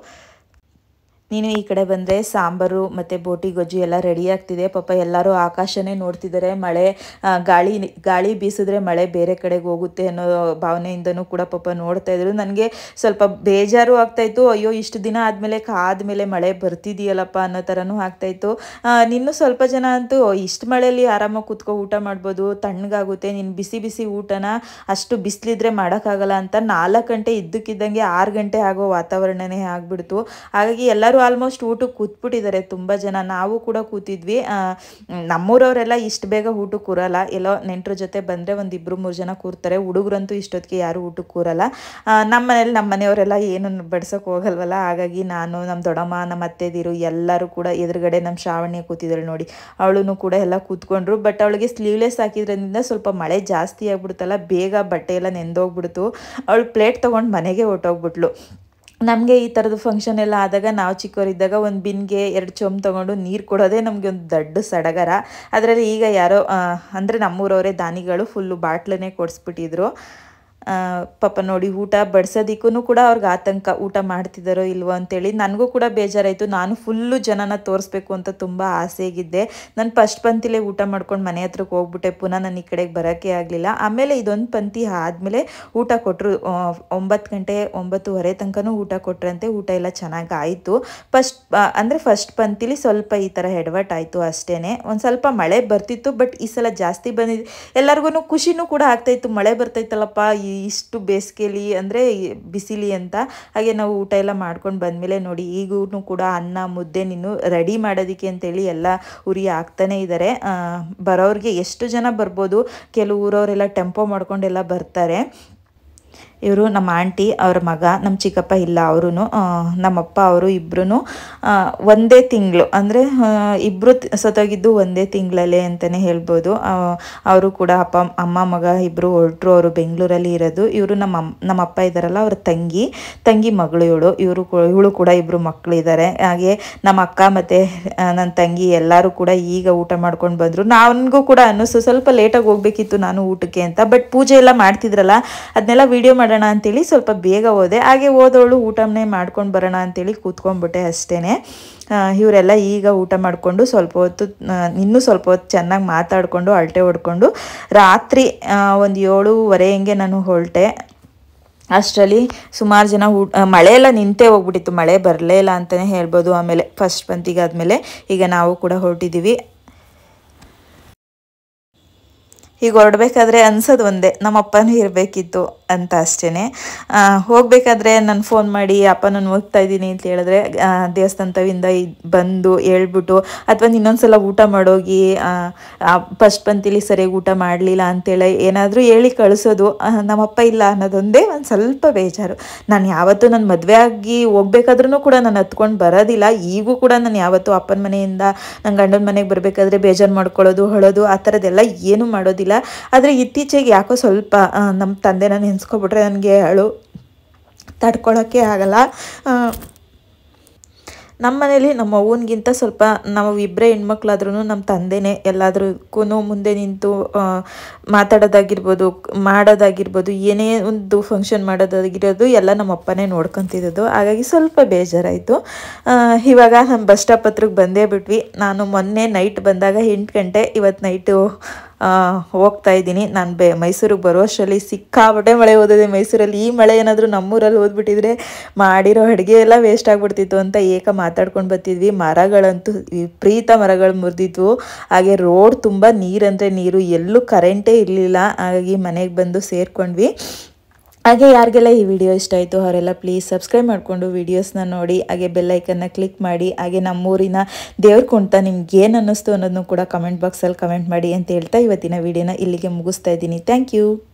Speaker 1: ನೀನು ಈ ಕಡೆ ಬಂದರೆ ಸಾಂಬಾರು ಮತ್ತು ಬೋಟಿ ಗೊಜ್ಜು ಎಲ್ಲ ರೆಡಿ ಆಗ್ತಿದೆ ಪಾಪ ಎಲ್ಲರೂ ಆಕಾಶನೇ ನೋಡ್ತಿದ್ದಾರೆ ಮಳೆ ಆ, ಗಾಳಿ ಗಾಳಿ ಬೀಸಿದ್ರೆ ಮಳೆ ಬೇರೆ ಕಡೆಗೆ ಹೋಗುತ್ತೆ ಅನ್ನೋ ಭಾವನೆಯಿಂದನೂ ಕೂಡ ಪಾಪ ನೋಡ್ತಾ ಇದ್ರು ನನಗೆ ಸ್ವಲ್ಪ ಬೇಜಾರು ಆಗ್ತಾಯಿತ್ತು ಅಯ್ಯೋ ಇಷ್ಟು ದಿನ ಆದಮೇಲೆ ಕಾದ್ಮೇಲೆ ಮಳೆ ಬರ್ತಿದೆಯಲ್ಲಪ್ಪ ಅನ್ನೋ ಥರನೂ ಆಗ್ತಾಯಿತ್ತು ನಿನ್ನೂ ಸ್ವಲ್ಪ ಜನ ಅಂತೂ ಇಷ್ಟು ಮಳೆಯಲ್ಲಿ ಆರಾಮಾಗಿ ಕೂತ್ಕೊ ಊಟ ಮಾಡ್ಬೋದು ತಣ್ಣಗಾಗುತ್ತೆ ನೀನು ಬಿಸಿ ಬಿಸಿ ಊಟನ ಅಷ್ಟು ಬಿಸಿಲಿದ್ರೆ ಮಾಡೋಕ್ಕಾಗಲ್ಲ ಅಂತ ನಾಲ್ಕು ಗಂಟೆ ಇದ್ದಕ್ಕಿದ್ದಂಗೆ ಆರು ಗಂಟೆ ಆಗೋ ವಾತಾವರಣನೇ ಆಗ್ಬಿಡ್ತು ಹಾಗಾಗಿ ಎಲ್ಲರೂ ಆಲ್ಮೋಸ್ಟ್ ಊಟಕ್ಕೆ ಕೂತ್ಬಿಟ್ಟಿದ್ದಾರೆ ತುಂಬ ಜನ ನಾವು ಕೂಡ ಕೂತಿದ್ವಿ ಆ, ಮ್, ನಮ್ಮೂರವರೆಲ್ಲ ಇಷ್ಟು ಬೇಗ ಊಟಕ್ಕೆ ಕೂರಲ್ಲ ಎಲ್ಲೋ ನೆಂಟರ ಜೊತೆ ಬಂದರೆ ಒಂದು ಇಬ್ಬರು ಮೂರು ಜನ ಕೂರ್ತಾರೆ ಹುಡುಗರಂತೂ ಇಷ್ಟೊತ್ತಿಗೆ ಯಾರು ಊಟಕ್ಕೆ ಕೂರಲ್ಲ ಆ, ನಮ್ಮ ಮನೇಲಿ ನಮ್ಮ ಮನೆಯವರೆಲ್ಲ ಏನು ಬಡ್ಸೋಕೆ ಹೋಗಲ್ವಲ್ಲ ಹಾಗಾಗಿ ನಾನು ನಮ್ಮ ದೊಡ್ಡಮ್ಮ ನಮ್ಮ ಅತ್ತೆದಿರು ಎಲ್ಲರೂ ಕೂಡ ಎದುರುಗಡೆ ನಮ್ಮ ಶ್ರಾವಣ್ಯ ಕೂತಿದ್ದಾಳೆ ನೋಡಿ ಅವಳು ಕೂಡ ಎಲ್ಲ ಕೂತ್ಕೊಂಡ್ರು ಬಟ್ ಅವಳಿಗೆ ಸ್ಲೀವ್ಲೆಸ್ ಹಾಕಿದ್ರಿಂದ ಸ್ವಲ್ಪ ಮಳೆ ಜಾಸ್ತಿ ಆಗ್ಬಿಡ್ತಲ್ಲ ಬೇಗ ಬಟ್ಟೆ ಎಲ್ಲ ನೆಂದೋಗ್ಬಿಡ್ತು ಅವಳು ಪ್ಲೇಟ್ ತೊಗೊಂಡು ಮನೆಗೆ ಹೊರ್ಟೋಗ್ಬಿಟ್ಲು ನಮಗೆ ಈ ಥರದ್ದು ಫಂಕ್ಷನ್ ಎಲ್ಲ ಆದಾಗ ನಾವು ಚಿಕ್ಕವರಿದ್ದಾಗ ಒಂದು ಬಿನ್ಗೆ ಎರಡು ಚೊಂಬು ತೊಗೊಂಡು ನೀರು ಕೊಡೋದೇ ನಮಗೆ ಒಂದು ದೊಡ್ಡ ಸಡಗರ ಅದರಲ್ಲಿ ಈಗ ಯಾರೋ ಅಂದರೆ ನಮ್ಮೂರವರೇ ದಾನಿಗಳು ಫುಲ್ಲು ಬಾಟ್ಲನ್ನೇ ಕೊಡಿಸ್ಬಿಟ್ಟಿದ್ರು ಆ, ಪಾಪ ನೋಡಿ ಊಟ ಬಡ್ಸೋದಿಕ್ಕೂ ಕೂಡ ಅವ್ರಿಗೆ ಆತಂಕ ಊಟ ಮಾಡ್ತಿದ್ದಾರೋ ಇಲ್ವೋ ಅಂತೇಳಿ ನನಗೂ ಕೂಡ ಬೇಜಾರಾಯಿತು ನಾನು ಫುಲ್ಲು ಜನನ ತೋರಿಸ್ಬೇಕು ಅಂತ ತುಂಬ ಆಸೆಗಿದ್ದೆ ನಾನು ಫಸ್ಟ್ ಪಂತಿಲೇ ಊಟ ಮಾಡ್ಕೊಂಡು ಮನೆ ಹತ್ರಕ್ಕೆ ಹೋಗ್ಬಿಟ್ಟೆ ಪುನಃ ನಾನು ಈ ಕಡೆಗೆ ಬರೋಕ್ಕೆ ಆಗಲಿಲ್ಲ ಆಮೇಲೆ ಇದೊಂದು ಪಂಕ್ತಿ ಆದಮೇಲೆ ಊಟ ಕೊಟ್ಟರು ಒಂಬತ್ತು ಗಂಟೆ ಒಂಬತ್ತುವರೆ ತನಕನೂ ಊಟ ಕೊಟ್ರಂತೆ ಊಟ ಎಲ್ಲ ಚೆನ್ನಾಗಿ ಆಯಿತು ಫಸ್ಟ್ ಅಂದರೆ ಫಸ್ಟ್ ಪಂಕ್ತಿಲಿ ಸ್ವಲ್ಪ ಈ ಥರ ಎಡವಟ್ ಆಯಿತು ಅಷ್ಟೇ ಒಂದು ಸ್ವಲ್ಪ ಮಳೆ ಬರ್ತಿತ್ತು ಬಟ್ ಈ ಸಲ ಜಾಸ್ತಿ ಬಂದಿದೆ ಎಲ್ಲರಿಗೂ ಖುಷಿನೂ ಕೂಡ ಆಗ್ತಾಯಿತ್ತು ಮಳೆ ಬರ್ತೈತಲ್ಲಪ್ಪ ಈ ಇಷ್ಟು ಬೇಸಿಗೆಲಿ ಅಂದರೆ ಬಿಸಿಲಿ ಅಂತ ಹಾಗೆ ನಾವು ಊಟ ಎಲ್ಲ ಮಾಡ್ಕೊಂಡು ಬಂದಮೇಲೆ ನೋಡಿ ಈಗೂ ಕೂಡ ಅನ್ನ ಮುದ್ದೆ ನೀನು ರೆಡಿ ಮಾಡೋದಕ್ಕೆ ಅಂತೇಳಿ ಎಲ್ಲ ಉರಿ ಆಗ್ತಾನೆ ಇದ್ದಾರೆ ಬರೋರಿಗೆ ಎಷ್ಟು ಜನ ಬರ್ಬೋದು ಕೆಲವು ಊರವರೆಲ್ಲ ಟೆಂಪೋ ಮಾಡ್ಕೊಂಡೆಲ್ಲ ಬರ್ತಾರೆ ಇವರು ನಮ್ಮ ಆಂಟಿ ಅವ್ರ ಮಗ ನಮ್ಮ ಚಿಕ್ಕಪ್ಪ ಇಲ್ಲ ಅವರು ನಮ್ಮಪ್ಪ ಅವರು ಇಬ್ಬರೂ ಒಂದೇ ತಿಂಗಳು ಅಂದರೆ ಇಬ್ಬರು ಸತ್ತೋಗಿದ್ದು ಒಂದೇ ತಿಂಗಳಲ್ಲೇ ಅಂತಲೇ ಹೇಳ್ಬೋದು ಅವರು ಕೂಡ ಅಪ್ಪ ಅಮ್ಮ ಮಗ ಇಬ್ಬರು ಹೊರಟ್ರು ಅವರು ಬೆಂಗಳೂರಲ್ಲಿ ಇರೋದು ಇವರು ನಮ್ಮ ಅಮ್- ನಮ್ಮ ಅಪ್ಪ ಇದ್ದಾರಲ್ಲ ಅವ್ರ ತಂಗಿ ತಂಗಿ ಮಗಳು ಇವಳು ಇವರು ಇವಳು ಕೂಡ ಇಬ್ಬರು ಮಕ್ಕಳಿದ್ದಾರೆ ಹಾಗೆ ನಮ್ಮ ಅಕ್ಕ ಮತ್ತು ನನ್ನ ತಂಗಿ ಎಲ್ಲರೂ ಕೂಡ ಈಗ ಊಟ ಮಾಡ್ಕೊಂಡು ಬಂದರು ನನಗೂ ಕೂಡ ಅನ್ನಿಸ್ತು ಸ್ವಲ್ಪ ಲೇಟಾಗಿ ಹೋಗ್ಬೇಕಿತ್ತು ನಾನು ಊಟಕ್ಕೆ ಅಂತ ಬಟ್ ಪೂಜೆ ಎಲ್ಲ ಮಾಡ್ತಿದ್ರಲ್ಲ ಅದನ್ನೆಲ್ಲ ವೀಡಿಯೋ ಮಾಡೋದು ಮಾಡೋಣ ಅಂತೇಳಿ ಸ್ವಲ್ಪ ಬೇಗ ಹೋದೆ ಹಾಗೆ ಹೋದವಳು ಊಟನೇ ಮಾಡ್ಕೊಂಡು ಬರೋಣ ಅಂತೇಳಿ ಕೂತ್ಕೊಂಡ್ಬಿಟ್ಟೆ ಅಷ್ಟೇ ಇವರೆಲ್ಲ ಈಗ ಊಟ ಮಾಡಿಕೊಂಡು ಸ್ವಲ್ಪ ಹೊತ್ತು ಆ, ಇನ್ನೂ ಸ್ವಲ್ಪ ಹೊತ್ತು ಚೆನ್ನಾಗಿ ಮಾತಾಡಿಕೊಂಡು ಅಳಟೆ ಹೊಡ್ಕೊಂಡು ರಾತ್ರಿ ಒಂದು ಏಳುವರೆ ಹಿಂಗೆ ನಾನು ಹೊರಟೆ ಅಷ್ಟರಲ್ಲಿ ಸುಮಾರು ಜನ ಊಟ ಮಳೆ ಎಲ್ಲ ನಿಂತೇ ಹೋಗ್ಬಿಟ್ಟಿತ್ತು ಮಳೆ ಬರಲೇ ಇಲ್ಲ ಅಂತಲೇ ಹೇಳ್ಬೋದು ಆಮೇಲೆ ಫಸ್ಟ್ ಪಂತಿಗೆ ಆದಮೇಲೆ ಈಗ ನಾವು ಕೂಡ ಹೊರಟಿದ್ದೀವಿ ಈಗ ಹೊರಡ್ಬೇಕಾದ್ರೆ ಅನ್ಸೋದು ಒಂದೇ ನಮ್ಮ ಅಪ್ಪನೂ ಇರಬೇಕಿತ್ತು ಅಂತ ಅಷ್ಟೇ ಹೋಗಬೇಕಾದ್ರೆ ನಾನು ಫೋನ್ ಮಾಡಿ ಅಪ್ಪ ನಾನು ಹೋಗ್ತಾ ಇದ್ದೀನಿ ಅಂತ ಹೇಳಿದ್ರೆ ಆ, ದೇವಸ್ಥಾನದಿಂದ ಇದ್- ಬಂದು ಹೇಳ್ಬಿಟ್ಟು ಅಥವಾ ಇನ್ನೊಂದ್ಸಲ ಊಟ ಮಾಡೋಗಿ ಫಸ್ಟ್ ಪಂತಿಲಿ ಸರಿಯಾಗಿ ಊಟ ಮಾಡಲಿಲ್ಲ ಅಂತೇಳಿ ಏನಾದರೂ ಹೇಳಿ ಕಳಿಸೋದು ಆ, ನಮ್ಮಪ್ಪ ಇಲ್ಲ ಅನ್ನೋದೊಂದೇ ಒಂದು ಸ್ವಲ್ಪ ಬೇಜಾರು ನಾನು ಯಾವತ್ತೂ ನನ್ನ ಮದುವೆ ಆಗಿ ಹೋಗ್ಬೇಕಾದ್ರೂ ಕೂಡ ನಾನು ಹತ್ಕೊಂಡು ಬರೋದಿಲ್ಲ ಈಗೂ ಕೂಡ ನಾನು ಯಾವತ್ತೂ ಅಪ್ಪನ ಮನೆಯಿಂದ ನನ್ನ ಗಂಡನ ಮನೆಗೆ ಬರಬೇಕಾದ್ರೆ ಬೇಜಾರು ಮಾಡ್ಕೊಳ್ಳೋದು ಹೊಳೋದು ಆ ಥರದ್ದೆಲ್ಲ ಏನೂ ಮಾಡೋದಿಲ್ಲ ಆದರೆ ಇತ್ತೀಚೆಗೆ ಯಾಕೋ ಸ್ವಲ್ಪ ಆ, ನಮ್ಮ ತಂದೆನ ನೆನೆಸ್ಕೊಬಿಟ್ರೆ ನನಗೆ ಅಳು ತಡ್ಕೊಳಕ್ಕೆ ಆಗಲ್ಲ ಆ, ನಮ್ಮ ಮನೇಲಿ ನಮ್ಮ ಅವ್ವನಿಗಿಂತ ಸ್ವಲ್ಪ ನಾವು ಇಬ್ಬರೇ ಹೆಣ್ಮಕ್ಳಾದ್ರೂ ನಮ್ಮ ತಂದೆನೇ ಎಲ್ಲಾದ್ರಕ್ಕೂ ಮುಂದೆ ನಿಂತು ಆ, ಮಾತಾಡೋದಾಗಿರ್ಬೋದು ಮಾಡೋದಾಗಿರ್ಬೋದು ಏನೇ ಒಂದು ಫಂಕ್ಷನ್ ಮಾಡೋದಾಗಿರೋದು ಎಲ್ಲ ನಮ್ಮ ಅಪ್ಪನೇ ನೋಡ್ಕೊತಿದ್ದದು ಹಾಗಾಗಿ ಸ್ವಲ್ಪ ಬೇಜಾರಾಯಿತು ಇವಾಗ ನಮ್ಮ ಬಸ್ ಸ್ಟಾಪ್ ಹತ್ರಕ್ಕೆ ಬಂದೇ ಬಿಟ್ವಿ ನಾನು ಮೊನ್ನೆ ನೈಟ್ ಬಂದಾಗ ಎಂಟು ಗಂಟೆ ಇವತ್ತು ನೈಟು ಹೋಗ್ತಾ ಇದ್ದೀನಿ ನಾನು ಬೆ ಮೈಸೂರಿಗೆ ಬರೋ ಅಷ್ಟರಲ್ಲಿ ಸಿಕ್ಕಾಪಟ್ಟೆ ಮಳೆ ಓದಿದೆ ಮೈಸೂರಲ್ಲಿ ಈ ಮಳೆ ಏನಾದರೂ ನಮ್ಮೂರಲ್ಲಿ ಓದ್ಬಿಟ್ಟಿದ್ರೆ ಮಾಡಿರೋ ಅಡುಗೆ ಎಲ್ಲ ವೇಸ್ಟ್ ಆಗಿಬಿಡ್ತಿತ್ತು ಅಂತ ಏಕ ಮಾತಾಡ್ಕೊಂಡು ಬರ್ತಿದ್ವಿ ಮರಗಳಂತೂ ವಿಪರೀತ ಮರಗಳು ಮುರಿದಿದ್ವು ಹಾಗೆ ರೋಡ್ ತುಂಬ ನೀರಂದರೆ ನೀರು ಎಲ್ಲೂ ಕರೆಂಟೇ ಇರಲಿಲ್ಲ ಹಾಗಾಗಿ ಮನೆಗೆ ಬಂದು ಸೇರ್ಕೊಂಡ್ವಿ ಹಾಗೆ ಯಾರಿಗೆಲ್ಲ ಈ ವಿಡಿಯೋ ಇಷ್ಟ ಆಯಿತು ಅವರೆಲ್ಲ ಪ್ಲೀಸ್ ಸಬ್ಸ್ಕ್ರೈಬ್ ಮಾಡಿಕೊಂಡು ವೀಡಿಯೋಸ್ನ ನೋಡಿ ಹಾಗೆ ಬೆಲ್ಲೈಕನ್ನ ಕ್ಲಿಕ್ ಮಾಡಿ ಹಾಗೆ ನಮ್ಮೂರಿನ ದೇವ್ರ ಕುಣಿತ ನಿಮ್ಗೆ ಏನು ಅನ್ನಿಸ್ತು ಅನ್ನೋದನ್ನು ಕೂಡ ಕಮೆಂಟ್ ಬಾಕ್ಸಲ್ಲಿ ಕಮೆಂಟ್ ಮಾಡಿ ಅಂತ ಹೇಳ್ತಾ ಇವತ್ತಿನ ವಿಡಿಯೋನ ಇಲ್ಲಿಗೆ ಮುಗಿಸ್ತಾ ಇದ್ದೀನಿ ಥ್ಯಾಂಕ್ ಯು